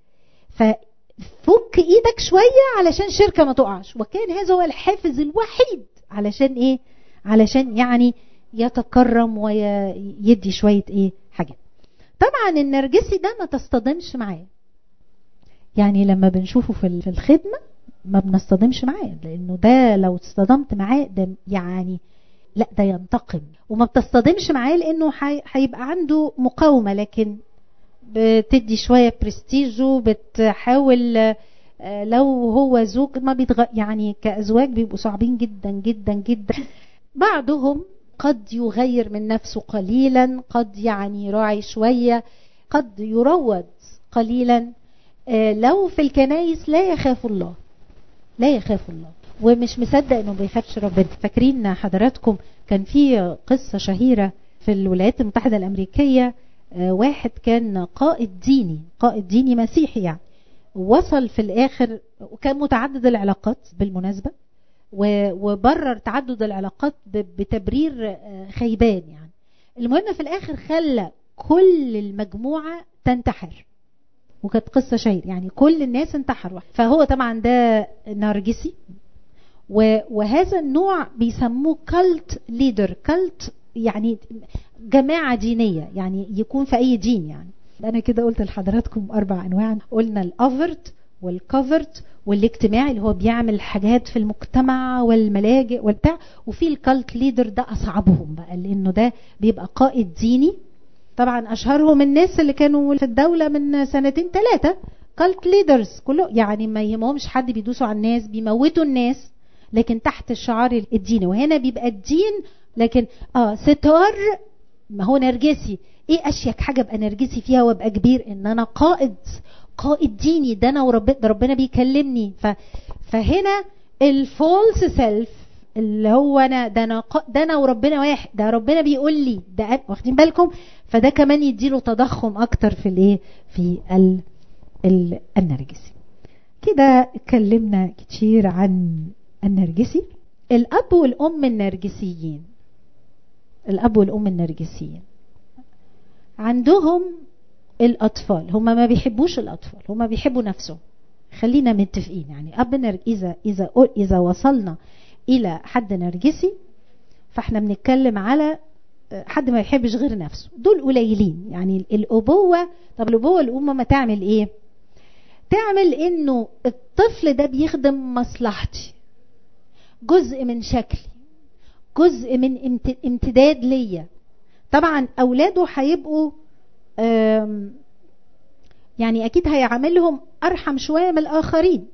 ففك ايدك شويه علشان شركه ما تقعش وكان هذا هو الحافز الوحيد علشان ايه علشان يعني يتكرم ويدي شويه ايه حاجات طبعا النرجسي ده ما تصطدمش معاه يعني لما بنشوفه في الخدمه ما بنصطدمش معاه لانه ده لو اصطدمت معاه ده يعني لا ده ينتقم وما بتصطدمش معاه لانه هيبقى عنده مقاومه لكن بتدي شويه برستيجه بتحاول لو هو زوج ما بيتغ... يعني كازواج بيبقوا صعبين جدا جدا جدا بعضهم قد يغير من نفسه قليلا قد يعني يراعي شويه قد يروض قليلا لو في الكنايس لا يخاف الله لا يخاف الله ومش مصدق انه بيخافش ربنا فاكرين حضراتكم كان في قصة شهيرة في الولايات المتحدة الأمريكية واحد كان قائد ديني قائد ديني مسيحي يعني وصل في الآخر وكان متعدد العلاقات بالمناسبة وبرر تعدد العلاقات بتبرير خيبان يعني المهم في الآخر خلى كل المجموعة تنتحر وكانت قصة شهيرة يعني كل الناس انتحروا فهو طبعا ده نرجسي وهذا النوع بيسموه كالت ليدر كالت يعني جماعة دينية يعني يكون في أي دين يعني أنا كده قلت لحضراتكم أربع أنواع قلنا الأفرت والكفرت والاجتماعي اللي هو بيعمل حاجات في المجتمع والملاجئ والبتاع وفي الكالت ليدر ده أصعبهم بقى لأنه ده بيبقى قائد ديني طبعا اشهرهم الناس اللي كانوا في الدوله من سنتين ثلاثه كالت ليدرز كله يعني ما يهمهمش حد بيدوسوا على الناس بيموتوا الناس لكن تحت الشعار الديني وهنا بيبقى الدين لكن اه ستار ما هو نرجسي ايه اشيك حاجه ابقى نرجسي فيها وابقى كبير ان انا قائد قائد ديني ده انا وربنا ده ربنا بيكلمني ف فهنا الفولس سيلف اللي هو انا ده انا ده انا وربنا واحد ده ربنا بيقول لي ده واخدين بالكم فده كمان يديله تضخم اكتر في الايه في ال ال النرجسي كده اتكلمنا كتير عن النرجسي الاب والام النرجسيين الاب والام النرجسيين عندهم الاطفال هم ما بيحبوش الاطفال هم بيحبوا نفسهم خلينا متفقين يعني اب نرج... اذا اذا اذا وصلنا الى حد نرجسي فاحنا بنتكلم على حد ما يحبش غير نفسه دول قليلين يعني الابوه طب الابوه الامه ما تعمل ايه تعمل انه الطفل ده بيخدم مصلحتي جزء من شكلي جزء من امتداد ليا طبعا اولاده هيبقوا يعني اكيد هيعاملهم ارحم شويه من الاخرين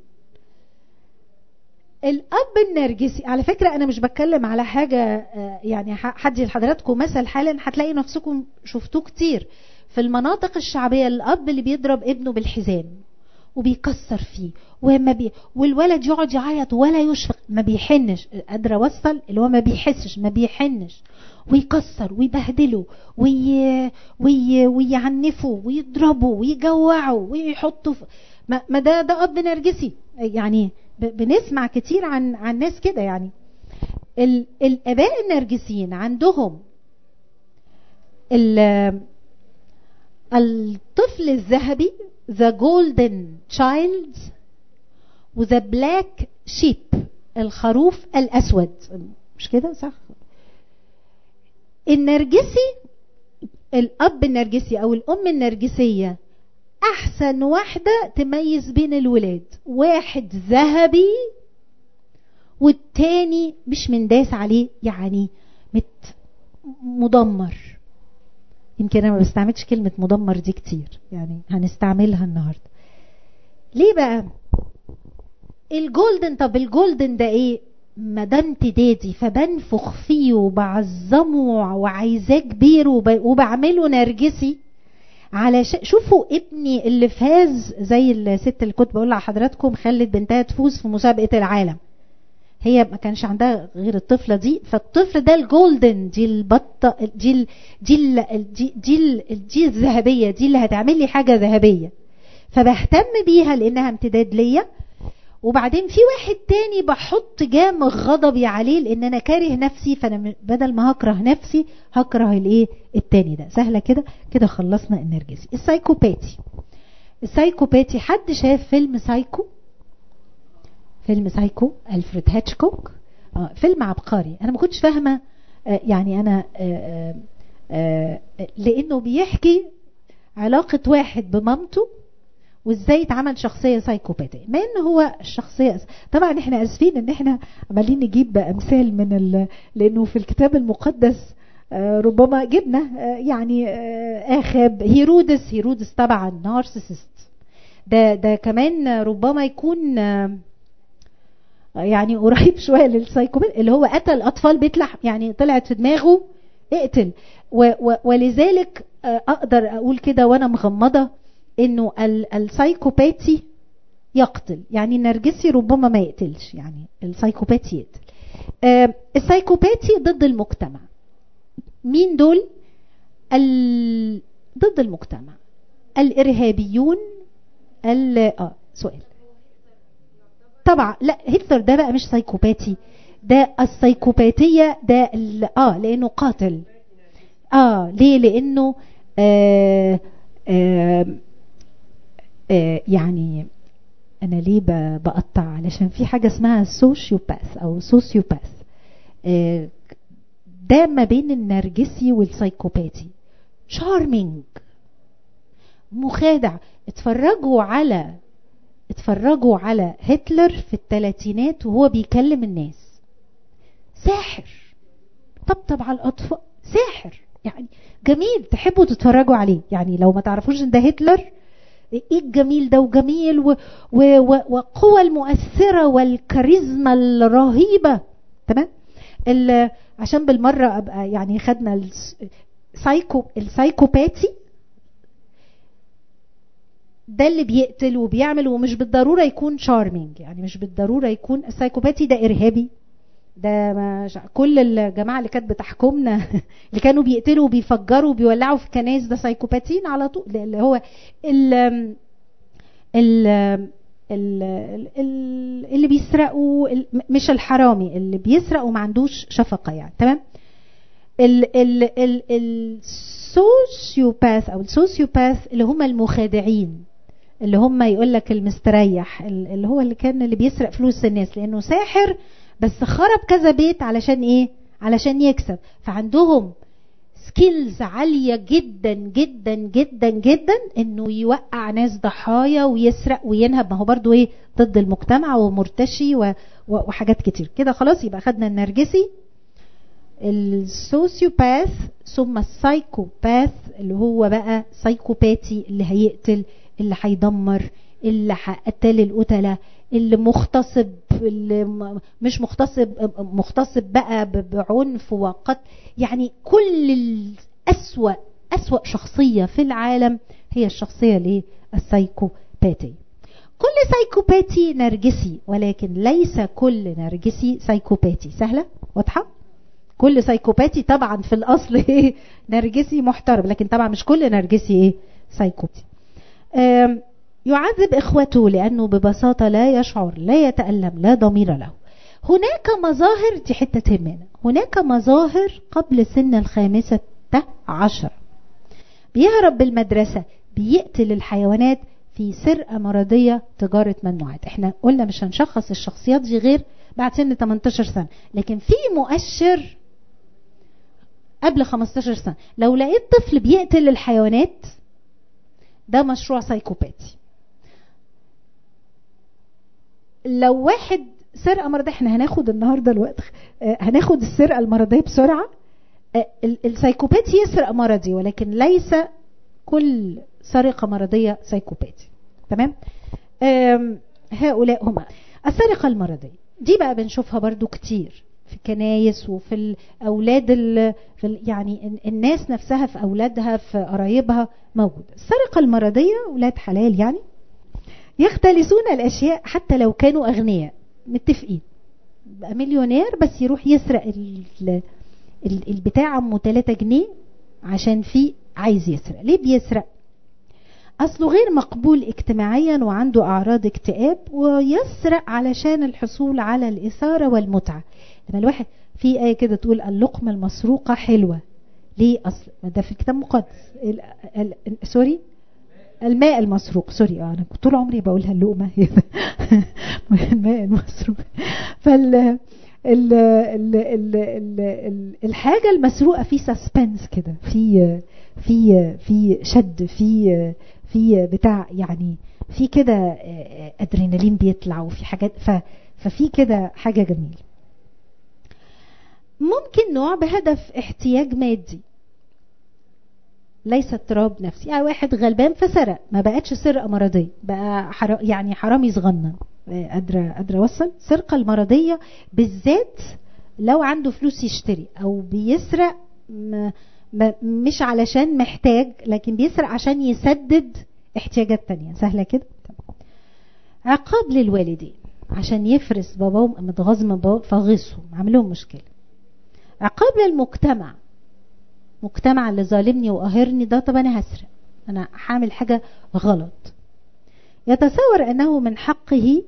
الاب النرجسي على فكره انا مش بتكلم على حاجه يعني هدي لحضراتكم مثل حالا هتلاقي نفسكم شفتوه كتير في المناطق الشعبيه الاب اللي بيضرب ابنه بالحزام وبيكسر فيه وما بي والولد يقعد يعيط ولا يشفق ما بيحنش قادره اوصل اللي هو ما بيحسش ما بيحنش ويكسر ويبهدله وي... وي... ويعنفه ويضربه ويجوعه ويحطه في... ما... ما ده ده اب نرجسي يعني ب... بنسمع كتير عن عن ناس كده يعني ال... الاباء النرجسيين عندهم ال... الطفل الذهبي the golden child وذا بلاك شيب الخروف الاسود مش كده صح النرجسي الاب النرجسي او الام النرجسيه احسن واحده تميز بين الولاد واحد ذهبي والتاني مش منداس عليه يعني مت مدمر يمكن انا ما بستعملش كلمه مدمر دي كتير يعني هنستعملها النهارده ليه بقى الجولدن طب الجولدن ده ايه ما ده امتدادي فبنفخ فيه وبعظمه وعايزاه كبير وب... وبعمله نرجسي على ش... شوفوا ابني اللي فاز زي الست اللي كنت بقول لحضراتكم خلت بنتها تفوز في مسابقه العالم هي ما كانش عندها غير الطفله دي فالطفل ده الجولدن دي البطه دي ال دي ال دي دي, ال دي الذهبيه دي اللي هتعمل لي حاجه ذهبيه فبهتم بيها لانها امتداد ليا وبعدين في واحد تاني بحط جام غضبي عليه لان انا كاره نفسي فانا بدل ما هكره نفسي هكره الايه التاني ده سهله كده كده خلصنا النرجسي السايكوباتي السايكوباتي حد شاف فيلم سايكو فيلم سايكو الفريد هاتشكوك آه فيلم عبقري انا ما كنتش فاهمه آه يعني انا آه آه لانه بيحكي علاقه واحد بمامته وازاي اتعمل شخصيه سايكوباتيه ما ان هو الشخصيه طبعا احنا اسفين ان احنا عمالين نجيب امثال من ال... لانه في الكتاب المقدس ربما جبنا يعني اخاب هيرودس هيرودس طبعا نارسيسست ده ده كمان ربما يكون يعني قريب شويه للسايكوبات اللي هو قتل اطفال بيطلع يعني طلعت في دماغه اقتل و و ولذلك اقدر اقول كده وانا مغمضه انه السايكوباتي يقتل يعني النرجسي ربما ما يقتلش يعني السايكوباتي يقتل آه السايكوباتي ضد المجتمع مين دول ال... ضد المجتمع الارهابيون ال... اه سؤال طبعا لا هتلر ده بقى مش سايكوباتي ده السايكوباتية ده ال... اه لانه قاتل اه ليه لانه آه آه آه يعني انا ليه بقطع علشان في حاجه اسمها سوشيوباث او سوسيوباث آه ده ما بين النرجسي والسايكوباتي شارمينج مخادع اتفرجوا على اتفرجوا على هتلر في الثلاثينات وهو بيكلم الناس ساحر طبطب على الاطفال ساحر يعني جميل تحبوا تتفرجوا عليه يعني لو ما تعرفوش ان ده هتلر ايه الجميل ده وجميل و و و وقوى المؤثرة والكاريزما الرهيبة تمام عشان بالمرة ابقى يعني خدنا السايكو السايكوباتي ده اللي بيقتل وبيعمل ومش بالضرورة يكون شارمينج يعني مش بالضرورة يكون السايكوباتي ده إرهابي ده ما كل الجماعة اللي كانت بتحكمنا اللي كانوا بيقتلوا وبيفجروا وبيولعوا في كنايس ده سايكوباتين على طول اللي هو ال ال ال اللي بيسرقوا مش الحرامي اللي بيسرق وما عندوش شفقة يعني تمام ال ال ال السوسيوباث او السوسيوباث اللي هم المخادعين اللي هم يقول لك المستريح اللي هو اللي كان اللي بيسرق فلوس الناس لانه ساحر بس خرب كذا بيت علشان ايه علشان يكسب فعندهم سكيلز عالية جدا جدا جدا جدا انه يوقع ناس ضحايا ويسرق وينهب ما هو برضو ايه ضد المجتمع ومرتشي و... وحاجات كتير كده خلاص يبقى خدنا النرجسي السوسيوباث ثم السايكوباث اللي هو بقى سايكوباتي اللي هيقتل اللي هيدمر اللي قتل القتله اللي مغتصب اللي مش مغتصب مغتصب بقى بعنف وقتل يعني كل الأسوأ أسوأ شخصية في العالم هي الشخصية اللي السايكوباتية كل سايكوباتي نرجسي ولكن ليس كل نرجسي سايكوباتي سهلة واضحة كل سايكوباتي طبعا في الأصل ايه نرجسي محترم لكن طبعا مش كل نرجسي ايه سايكوباتي يعذب إخوته لأنه ببساطة لا يشعر لا يتألم لا ضمير له هناك مظاهر دي حتة تهمنا هناك مظاهر قبل سن الخامسة عشر بيهرب بالمدرسة بيقتل الحيوانات في سرقة مرضية تجارة ممنوعات احنا قلنا مش هنشخص الشخصيات دي غير بعد سن 18 سنة لكن في مؤشر قبل 15 سنة لو لقيت طفل بيقتل الحيوانات ده مشروع سايكوباتي لو واحد سرقة مرضية احنا هناخد النهاردة الوقت هناخد السرقة المرضية بسرعة السايكوباتي يسرق مرضي ولكن ليس كل سرقة مرضية سايكوباتي تمام هؤلاء هم السرقة المرضية دي بقى بنشوفها برضو كتير في الكنايس وفي الأولاد في يعني الناس نفسها في أولادها في قرايبها موجودة السرقة المرضية أولاد حلال يعني يختلسون الأشياء حتى لو كانوا أغنياء متفقين بقى مليونير بس يروح يسرق البتاع أمه 3 جنيه عشان فيه عايز يسرق ليه بيسرق أصله غير مقبول اجتماعيا وعنده أعراض اكتئاب ويسرق علشان الحصول على الإثارة والمتعة لما الواحد في آية كده تقول اللقمة المسروقة حلوة ليه أصل ده في الكتاب المقدس ال... ال... سوري الماء المسروق سوري اه انا طول عمري بقولها اللقمه الماء المسروق فال ال ال ال ال الحاجه المسروقه في سسبنس كده في في في شد في في بتاع يعني في كده ادرينالين بيطلع وفي حاجات ففي كده حاجه جميله ممكن نوع بهدف احتياج مادي ليس اضطراب نفسي يعني واحد غلبان فسرق ما بقتش سرقه مرضيه بقى حرا يعني حرامي صغنن قادره قادره اوصل السرقه المرضيه بالذات لو عنده فلوس يشتري او بيسرق م... م... مش علشان محتاج لكن بيسرق عشان يسدد احتياجات تانية سهله كده عقاب للوالدين عشان يفرس باباهم متغاظ من بابا فغصهم عمل لهم مشكله عقاب للمجتمع مجتمع اللي ظالمني وقاهرني ده طب انا هسرق انا هعمل حاجه غلط يتصور انه من حقه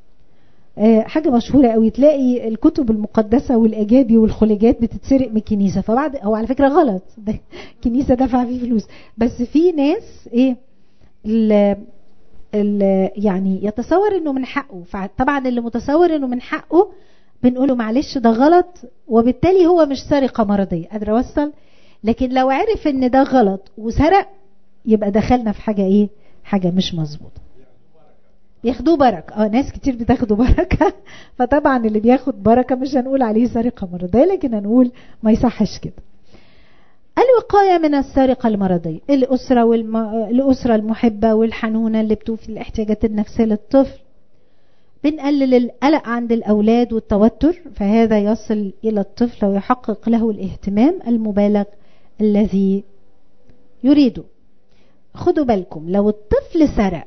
حاجه مشهوره قوي تلاقي الكتب المقدسه والاجابي والخليجات بتتسرق من الكنيسه فبعد هو على فكره غلط ده الكنيسه دفع فيه فلوس بس في ناس ايه ال ال يعني يتصور انه من حقه فطبعا اللي متصور انه من حقه بنقوله معلش ده غلط وبالتالي هو مش سرقه مرضيه قادره اوصل لكن لو عرف ان ده غلط وسرق يبقى دخلنا في حاجه ايه حاجه مش مظبوطه بياخدوه بركه اه ناس كتير بتاخدوا بركه فطبعا اللي بياخد بركه مش هنقول عليه سرقه مرضيه لكن هنقول ما يصحش كده الوقايه من السرقه المرضيه الاسره والم... الاسره المحبه والحنونه اللي بتوفي الاحتياجات النفسيه للطفل بنقلل القلق عند الأولاد والتوتر فهذا يصل إلى الطفل ويحقق له الاهتمام المبالغ الذي يريده خدوا بالكم لو الطفل سرق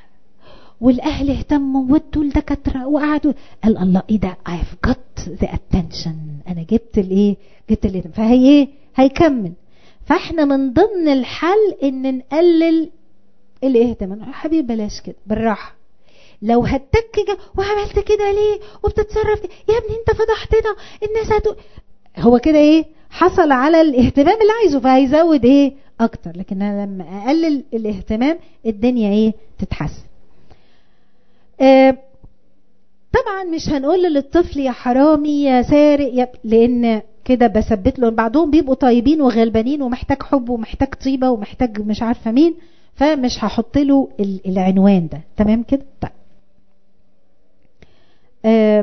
والأهل اهتموا ودوا الدكاترة وقعدوا قال الله إيه ده I've got the attention أنا جبت الإيه جبت الاهتمام فهي إيه هيكمل فإحنا من ضمن الحل إن نقلل الاهتمام حبيبي بلاش كده بالراحة لو هتك وعملت كده ليه وبتتصرف يا ابني انت فضحتنا الناس هتو هو كده ايه حصل على الاهتمام اللي عايزه فهيزود ايه اكتر لكن انا لما اقلل الاهتمام الدنيا ايه تتحسن آه طبعا مش هنقول للطفل يا حرامي يا سارق يا لان كده بثبت له بعضهم بيبقوا طيبين وغلبانين ومحتاج حب ومحتاج طيبه ومحتاج مش عارفه مين فمش هحط له العنوان ده تمام كده طيب آه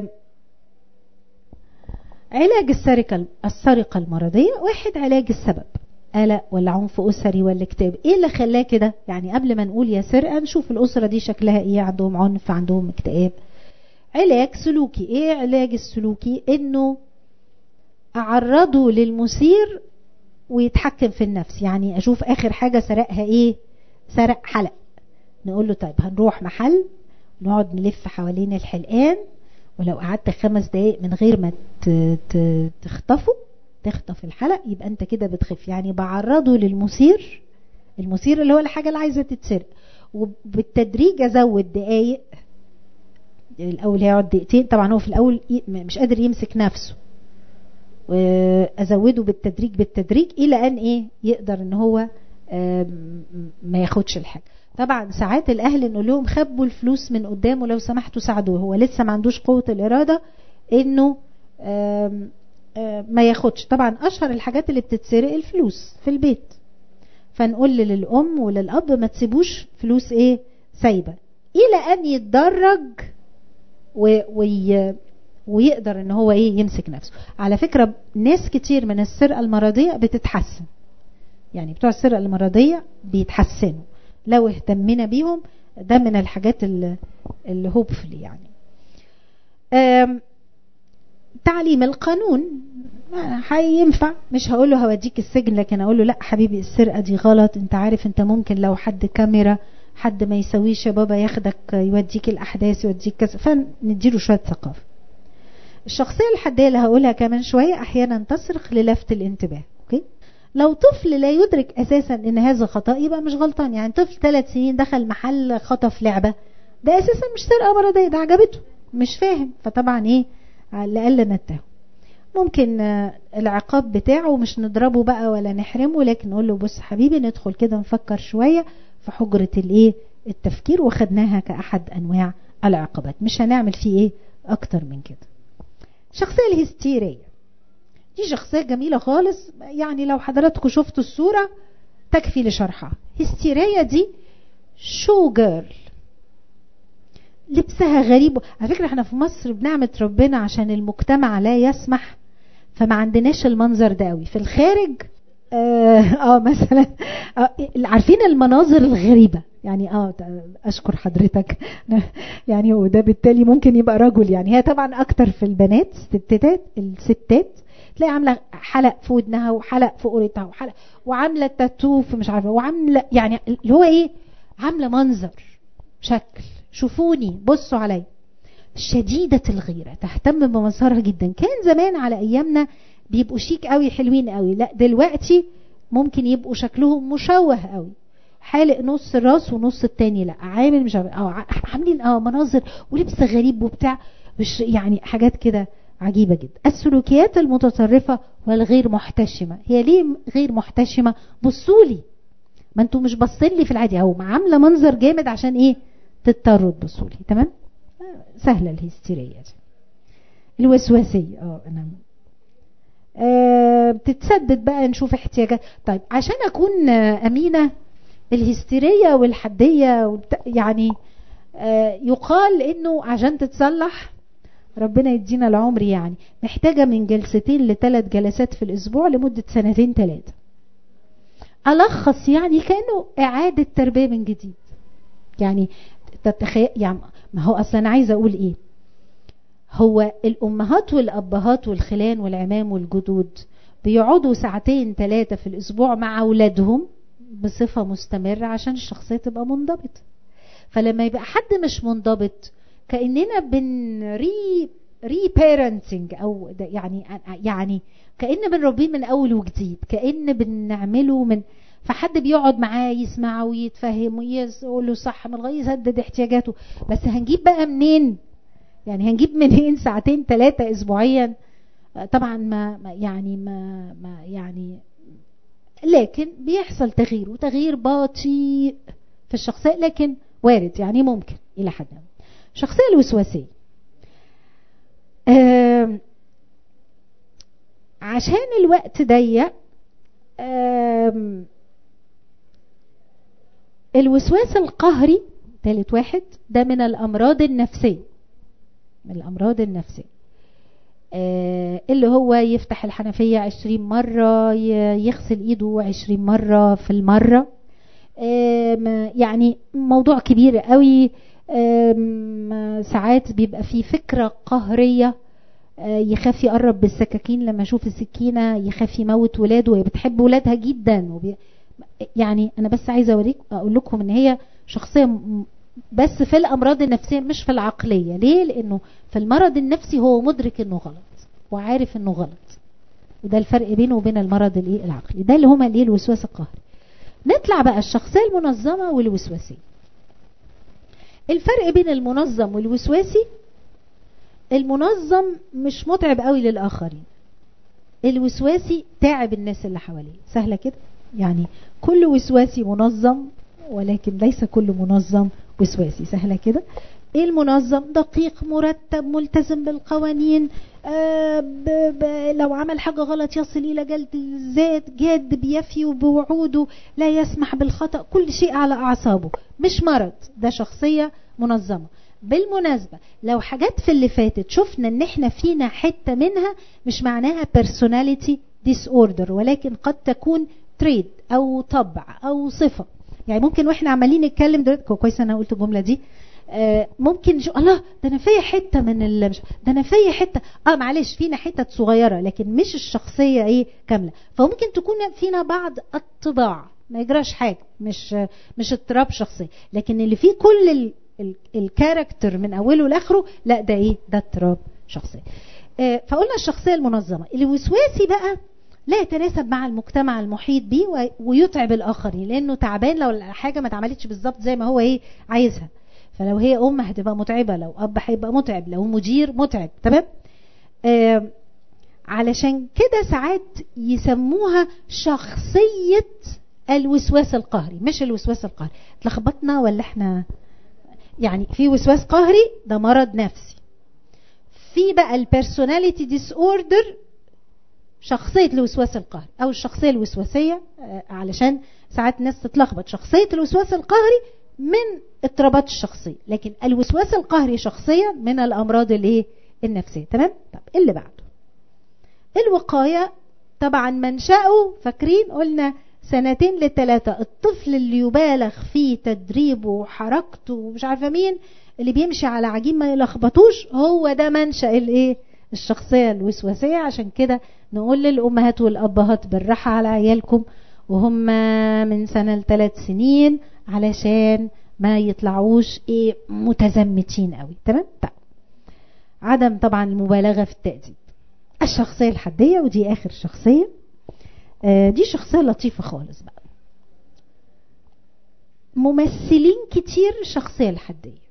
علاج السرقة السرقة المرضية واحد علاج السبب قلق ولا عنف أسري ولا اكتئاب ايه اللي خلاه كده يعني قبل ما نقول يا سرقة نشوف الأسرة دي شكلها ايه عندهم عنف عندهم اكتئاب علاج سلوكي ايه علاج السلوكي انه اعرضه للمثير ويتحكم في النفس يعني اشوف اخر حاجة سرقها ايه سرق حلق نقول له طيب هنروح محل نقعد نلف حوالين الحلقان ولو قعدت خمس دقايق من غير ما تخطفه تخطف الحلق يبقى انت كده بتخف يعني بعرضه للمثير المثير اللي هو الحاجه اللي عايزه تتسرق وبالتدريج ازود دقايق الاول هيقعد دقيقتين طبعا هو في الاول مش قادر يمسك نفسه وازوده بالتدريج بالتدريج الى ان ايه يقدر ان هو ما ياخدش الحاجه طبعا ساعات الاهل نقول لهم خبوا الفلوس من قدامه لو سمحتوا ساعدوه هو لسه ما عندوش قوه الاراده انه ما ياخدش طبعا اشهر الحاجات اللي بتتسرق الفلوس في البيت فنقول للام وللاب ما تسيبوش فلوس ايه سايبه الى ان يتدرج وي ويقدر ان هو ايه يمسك نفسه على فكرة ناس كتير من السرقة المرضية بتتحسن يعني بتوع السرقة المرضية بيتحسنوا لو اهتمنا بيهم ده من الحاجات اللي, اللي هوبفلي يعني تعليم القانون هينفع مش هقول له هوديك السجن لكن اقول له لا حبيبي السرقه دي غلط انت عارف انت ممكن لو حد كاميرا حد ما يسويش يا بابا ياخدك يوديك الاحداث يوديك كذا فنديله شويه ثقافه الشخصيه الحديه اللي هقولها كمان شويه احيانا تصرخ للفت الانتباه اوكي لو طفل لا يدرك اساسا ان هذا خطا يبقى مش غلطان يعني طفل ثلاث سنين دخل محل خطف لعبه ده اساسا مش سرقه مرضيه ده عجبته مش فاهم فطبعا ايه على الاقل نتهه ممكن العقاب بتاعه مش نضربه بقى ولا نحرمه لكن نقول له بص حبيبي ندخل كده نفكر شويه في حجره الايه التفكير وخدناها كاحد انواع العقوبات مش هنعمل فيه ايه اكتر من كده الشخصيه الهستيريه دي شخصيه جميله خالص يعني لو حضراتكم شفتوا الصوره تكفي لشرحها هستيريه دي شو جيرل لبسها غريب على فكره احنا في مصر بنعمه ربنا عشان المجتمع لا يسمح فما عندناش المنظر ده قوي في الخارج اه, آه مثلا آه عارفين المناظر الغريبه يعني اه اشكر حضرتك يعني وده بالتالي ممكن يبقى رجل يعني هي طبعا اكتر في البنات الستات الستات تلاقي عامله حلق في ودنها وحلق في قرتها وحلق وعامله تاتو في مش عارفه وعامله يعني اللي هو ايه عامله منظر شكل شوفوني بصوا عليا شديدة الغيرة تهتم بمظهرها جدا كان زمان على ايامنا بيبقوا شيك قوي حلوين قوي لا دلوقتي ممكن يبقوا شكلهم مشوه قوي حالق نص الراس ونص التاني لا عامل مش عارف اه عاملين اه مناظر ولبس غريب وبتاع مش يعني حاجات كده عجيبة جدا السلوكيات المتطرفة والغير محتشمة هي ليه غير محتشمة بصولي ما انتوا مش باصين لي في العادي او عاملة منظر جامد عشان ايه تضطروا تبصوا لي تمام سهله الهستيريه دي الوسواسيه اه انا آه بتتسدد بقى نشوف احتياجات طيب عشان اكون آه امينه الهستيريه والحديه يعني آه يقال انه عشان تتصلح ربنا يدينا العمر يعني محتاجه من جلستين لثلاث جلسات في الاسبوع لمده سنتين ثلاثه الخص يعني كانه اعاده تربيه من جديد يعني تتخيل يعني ما هو اصلا انا عايزه اقول ايه هو الامهات والابهات والخلان والعمام والجدود بيقعدوا ساعتين ثلاثه في الاسبوع مع اولادهم بصفه مستمره عشان الشخصيه تبقى منضبطه فلما يبقى حد مش منضبط كاننا بن ري ري بيرنتنج او يعني يعني كان بنربيه من اول وجديد كان بنعمله من فحد بيقعد معاه يسمعه ويتفهم ويقول له صح من لغايه يسدد احتياجاته بس هنجيب بقى منين يعني هنجيب منين ساعتين ثلاثه اسبوعيا طبعا ما يعني ما, ما يعني لكن بيحصل تغيير وتغيير بطيء في الشخصيه لكن وارد يعني ممكن الى حد ما الشخصيه الوسواسيه آه عشان الوقت ضيق آه الوسواس القهري ثالث واحد ده من الامراض النفسيه من الامراض النفسيه آه اللي هو يفتح الحنفيه عشرين مرة يغسل ايده عشرين مرة في المرة آه يعني موضوع كبير قوي آه ساعات بيبقى فيه فكرة قهرية يخاف يقرب بالسكاكين لما يشوف السكينة يخاف يموت ولاده وهي بتحب ولادها جدا وبي يعني انا بس عايزه اوريك اقول لكم ان هي شخصيه بس في الامراض النفسيه مش في العقليه ليه لانه في المرض النفسي هو مدرك انه غلط وعارف انه غلط وده الفرق بينه وبين المرض الايه العقلي ده اللي هما الايه الوسواس القهري نطلع بقى الشخصيه المنظمه والوسواسيه الفرق بين المنظم والوسواسي المنظم مش متعب قوي للاخرين الوسواسي تعب الناس اللي حواليه سهله كده يعني كل وسواسي منظم ولكن ليس كل منظم وسواسي سهله كده ايه المنظم دقيق مرتب ملتزم بالقوانين آه ب ب لو عمل حاجة غلط يصل إلى جلد الذات جاد بيفي وبوعوده لا يسمح بالخطأ كل شيء على أعصابه مش مرض ده شخصية منظمة بالمناسبة لو حاجات في اللي فاتت شفنا ان احنا فينا حتة منها مش معناها personality disorder ولكن قد تكون تريد او طبع او صفة يعني ممكن واحنا عمالين نتكلم دلوقتي كويس انا قلت الجملة دي آه ممكن شو الله ده انا فيا حته من ال... ده انا فيا حته اه معلش فينا حتت صغيره لكن مش الشخصيه ايه كامله فممكن تكون فينا بعض الطباع ما يجراش حاجه مش مش اضطراب شخصيه لكن اللي فيه كل ال... ال... الكاركتر من اوله لاخره لا ده ايه ده اضطراب شخصيه آه فقلنا الشخصيه المنظمه الوسواسي بقى لا يتناسب مع المجتمع المحيط بيه ويتعب الاخرين لانه تعبان لو الحاجه ما اتعملتش بالظبط زي ما هو ايه عايزها فلو هي ام هتبقى متعبه لو اب هيبقى متعب لو مدير متعب تمام آه علشان كده ساعات يسموها شخصيه الوسواس القهري مش الوسواس القهري اتلخبطنا ولا احنا يعني في وسواس قهري ده مرض نفسي في بقى البيرسوناليتي ديس اوردر شخصية الوسواس القهري أو الشخصية الوسواسية علشان ساعات الناس تتلخبط شخصية الوسواس القهري من اضطرابات الشخصية لكن الوسواس القهري شخصية من الأمراض الايه النفسية تمام طب اللي بعده الوقاية طبعا منشأه فاكرين قلنا سنتين لثلاثة الطفل اللي يبالغ فيه تدريبه وحركته ومش عارفة مين اللي بيمشي على عجين ما يلخبطوش هو ده منشأ الايه الشخصية الوسواسية عشان كده نقول للأمهات والأبهات بالراحة على عيالكم وهم من سنة لثلاث سنين علشان ما يطلعوش ايه متزمتين قوي تمام طيب عدم طبعا المبالغة في التأديب الشخصية الحدية ودي آخر شخصية آه دي شخصية لطيفة خالص بقى ممثلين كتير الشخصية الحدية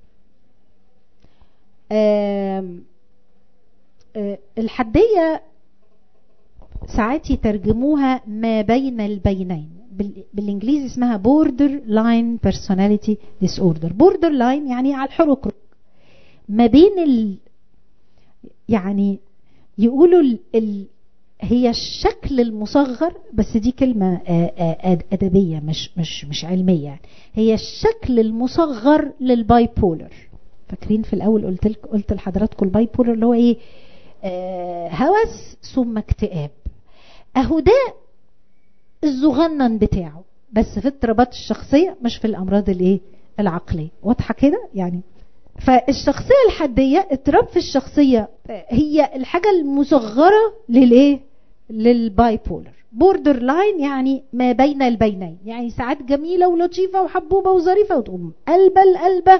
آه آه الحدية ساعات يترجموها ما بين البينين بالانجليزي اسمها بوردر لاين بيرسوناليتي ديس اوردر بوردر لاين يعني على الحركرك ما بين ال يعني يقولوا ال... ال... هي الشكل المصغر بس دي كلمة أدبية مش مش مش علمية يعني هي الشكل المصغر للباي بولر فاكرين في الأول قلت لك قلت لحضراتكم الباي بولر اللي هو إيه آه هوس ثم اكتئاب أهو ده الصغنن بتاعه بس في اضطرابات الشخصية مش في الأمراض الإيه العقلية واضحة كده يعني فالشخصية الحدية اضطراب في الشخصية هي الحاجة المصغرة للايه للباي بولر بوردر لاين يعني ما بين البينين يعني ساعات جميلة ولطيفة وحبوبة وظريفة وتقوم قلبة القلبة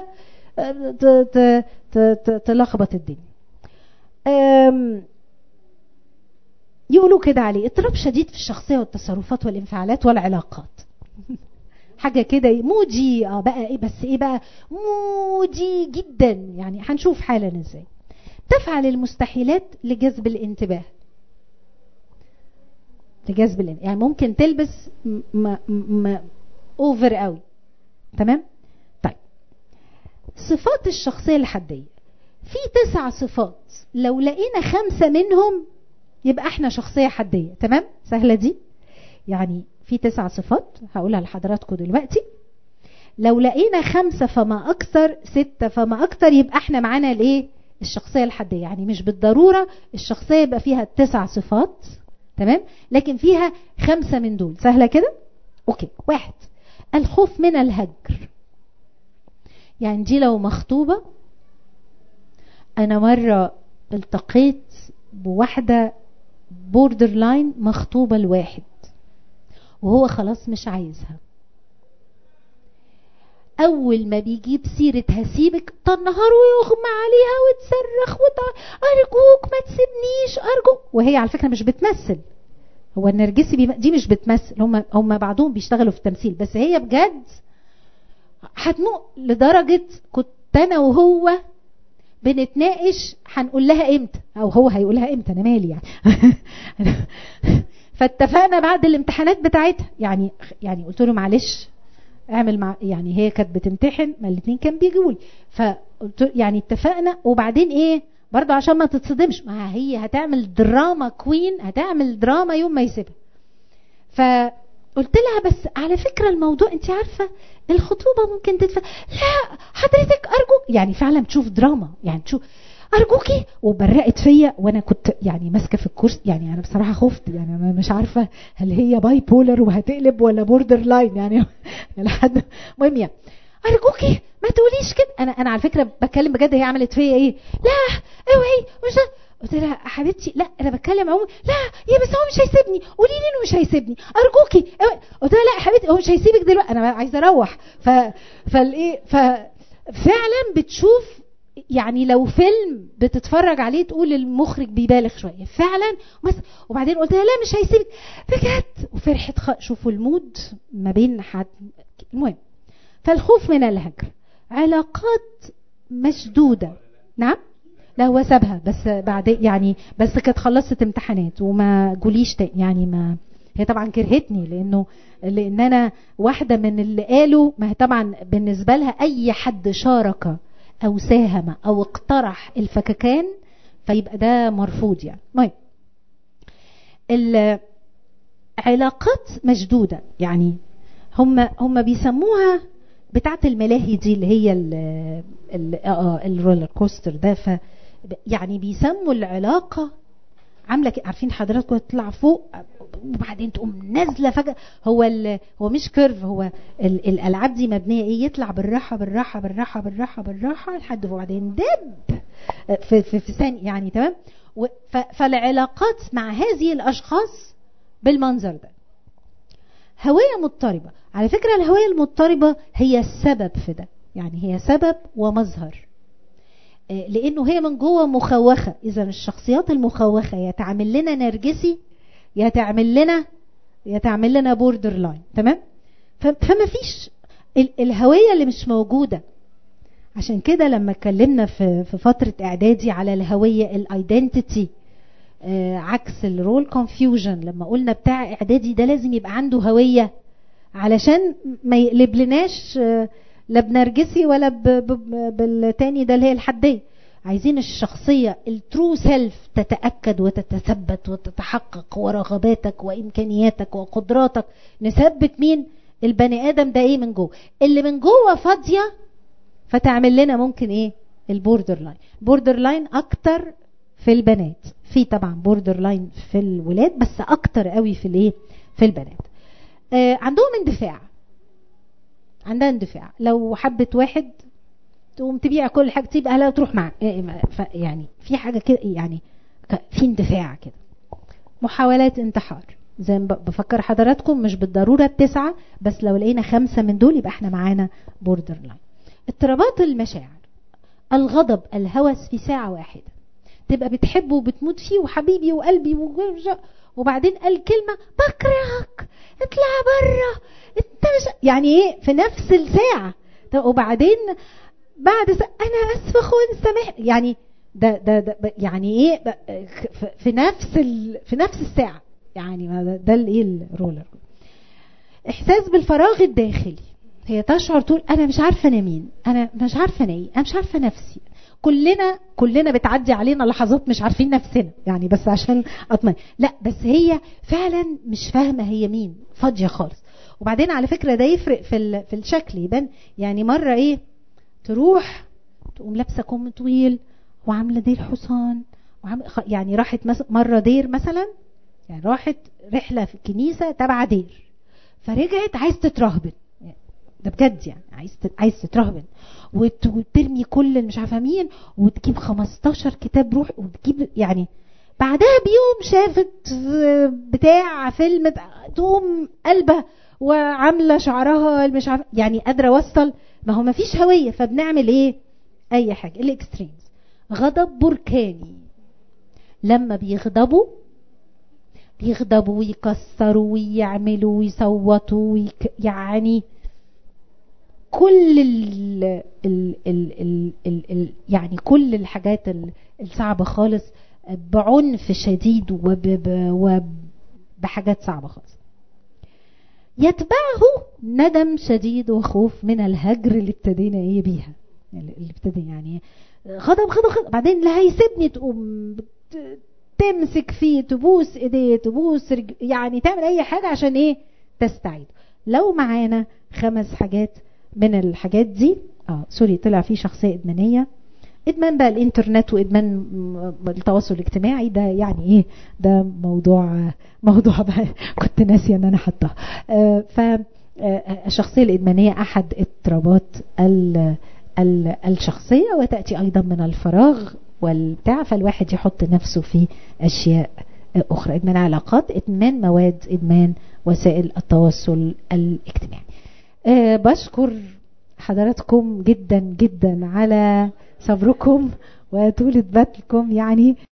تلخبط الدنيا يقولوا كده عليه اضطراب شديد في الشخصية والتصرفات والانفعالات والعلاقات حاجه كده مودي اه بقى ايه بس ايه بقى مودي جدا يعني هنشوف حالا ازاي تفعل المستحيلات لجذب الانتباه لجذب الانتباه يعني ممكن تلبس م م اوفر قوي تمام طيب صفات الشخصيه الحديه في تسع صفات لو لقينا خمسه منهم يبقى احنا شخصيه حديه تمام سهله دي يعني في تسع صفات هقولها لحضراتكم دلوقتي لو لقينا خمسة فما أكثر ستة فما أكثر يبقى احنا معانا الايه الشخصية الحدية يعني مش بالضرورة الشخصية يبقى فيها تسع صفات تمام لكن فيها خمسة من دول سهلة كده أوكي واحد الخوف من الهجر يعني دي لو مخطوبة أنا مرة التقيت بواحدة بوردر لاين مخطوبة لواحد وهو خلاص مش عايزها اول ما بيجيب سيره هسيبك تنهار ويغمى عليها وتصرخ وتع... ارجوك ما تسيبنيش ارجوك وهي على فكره مش بتمثل هو النرجسي بيم... دي مش بتمثل هم هم بعضهم بيشتغلوا في التمثيل بس هي بجد هتموت لدرجه كنت انا وهو بنتناقش هنقول لها امتى او هو هيقولها امتى انا مالي يعني فاتفقنا بعد الامتحانات بتاعتها يعني يعني قلت له معلش اعمل مع يعني هي كانت بتمتحن ما الاثنين كان بيجوا لي فقلت يعني اتفقنا وبعدين ايه برضه عشان ما تتصدمش ما هي هتعمل دراما كوين هتعمل دراما يوم ما يسيبها فقلت لها بس على فكره الموضوع انت عارفه الخطوبه ممكن تدفع لا حضرتك ارجوك يعني فعلا تشوف دراما يعني تشوف ارجوكي وبرقت فيا وانا كنت يعني ماسكه في الكورس يعني انا بصراحه خفت يعني انا مش عارفه هل هي باي بولر وهتقلب ولا بوردر لاين يعني لحد المهم يعني ارجوكي ما تقوليش كده انا انا على فكره بتكلم بجد هي عملت فيا ايه لا اوعي مش قلت لها حبيبتي لا انا بتكلم عموما لا يا بس هو مش هيسيبني قولي لي انه مش هيسيبني ارجوكي قلت لها لا يا حبيبتي هو مش هيسيبك دلوقتي انا عايزه اروح ف فالايه ففعلا بتشوف يعني لو فيلم بتتفرج عليه تقول المخرج بيبالغ شويه فعلا بس وبعدين قلت لها لا مش هيسيبك بجد وفرحت خ... شوفوا المود ما بين حد المهم فالخوف من الهجر علاقات مشدوده نعم لا هو سابها بس بعد يعني بس كانت خلصت امتحانات وما جوليش تاني يعني ما هي طبعا كرهتني لانه لان انا واحده من اللي قالوا ما هي طبعا بالنسبه لها اي حد شارك او ساهم او اقترح الفككان فيبقى ده مرفوض يعني المهم العلاقات مشدوده يعني هم هم بيسموها بتاعه الملاهي دي اللي هي ال ال اه الرولر كوستر ده ف يعني بيسموا العلاقه عامله عارفين حضراتكم تطلع فوق وبعدين تقوم نازله فجاه هو هو مش كيرف هو ال الالعاب دي مبنيه ايه يطلع بالراحه بالراحه بالراحه بالراحه بالراحه لحد وبعدين دب في في, في ثانيه يعني تمام فالعلاقات مع هذه الاشخاص بالمنظر ده هويه مضطربه على فكره الهويه المضطربه هي السبب في ده يعني هي سبب ومظهر لانه هي من جوه مخوخه اذا الشخصيات المخوخه يا تعمل لنا نرجسي يا تعمل لنا يا تعمل لنا بوردر لاين تمام فما فيش الهويه اللي مش موجوده عشان كده لما اتكلمنا في في فتره اعدادي على الهويه الايدنتيتي آه عكس الرول كونفيوجن لما قلنا بتاع اعدادي ده لازم يبقى عنده هويه علشان ما يقلب لناش آه لا بنرجسي ولا بالتاني ده اللي هي الحديه عايزين الشخصيه الترو سيلف تتاكد وتتثبت وتتحقق ورغباتك وامكانياتك وقدراتك نثبت مين البني ادم ده ايه من جوه اللي من جوه فاضيه فتعمل لنا ممكن ايه البوردر لاين بوردر لاين اكتر في البنات في طبعا بوردر لاين في الولاد بس اكتر قوي في الايه في البنات آه عندهم اندفاع عندها اندفاع لو حبت واحد تقوم تبيع كل حاجه تسيب اهلها وتروح معاه يعني في حاجه كده يعني في اندفاع كده محاولات انتحار زي ما بفكر حضراتكم مش بالضروره التسعه بس لو لقينا خمسه من دول يبقى احنا معانا بوردر لاين اضطرابات المشاعر الغضب الهوس في ساعه واحده تبقى بتحبه وبتموت فيه وحبيبي وقلبي وبعدين قال كلمه بكرهك اطلع بره انت مش يعني ايه في نفس الساعه وبعدين بعد س... انا اسفه خد سامح يعني ده, ده ده يعني ايه في نفس ال... في نفس الساعه يعني ده, ده الايه الرولر احساس بالفراغ الداخلي هي تشعر تقول انا مش عارفه انا مين انا مش عارفه انا ايه انا مش عارفه نفسي كلنا كلنا بتعدي علينا لحظات مش عارفين نفسنا يعني بس عشان اطمن لا بس هي فعلا مش فاهمه هي مين فاضيه خالص وبعدين على فكره ده يفرق في في الشكل يبان يعني مره ايه تروح تقوم لابسه كم طويل وعامله دير حصان وعامله يعني راحت مره دير مثلا يعني راحت رحله في الكنيسه تبع دير فرجعت عايز تترهبن ده بجد يعني عايز عايز تترهبن وترمي كل مش عارفه مين وتجيب 15 كتاب روح وتجيب يعني بعدها بيوم شافت بتاع فيلم تقوم قلبه وعامله شعرها مش عارفه يعني قادره اوصل ما هو ما فيش هويه فبنعمل ايه اي حاجه الاكستريمز غضب بركاني لما بيغضبوا بيغضبوا ويكسروا ويعملوا ويصوتوا ويك يعني كل ال ال ال ال ال ال يعني كل الحاجات الصعبة خالص بعنف شديد وبحاجات صعبة خالص يتبعه ندم شديد وخوف من الهجر اللي ابتدينا ايه بيها اللي ابتدي يعني غضب غضب غضب بعدين لا هيسيبني تقوم تمسك فيه تبوس ايديه تبوس رج... يعني تعمل اي حاجه عشان ايه تستعيد لو معانا خمس حاجات من الحاجات دي اه سوري طلع في شخصيه ادمانيه ادمان بقى الانترنت وادمان التواصل الاجتماعي ده يعني ايه ده موضوع موضوع بقى كنت ناسيه ان انا حطاه آه فالشخصيه الادمانيه احد اضطرابات الشخصيه وتاتي ايضا من الفراغ والبتاع فالواحد يحط نفسه في اشياء اخرى ادمان علاقات ادمان مواد ادمان وسائل التواصل الاجتماعي أه بشكر حضراتكم جدا جدا على صبركم وطولة بالكم يعني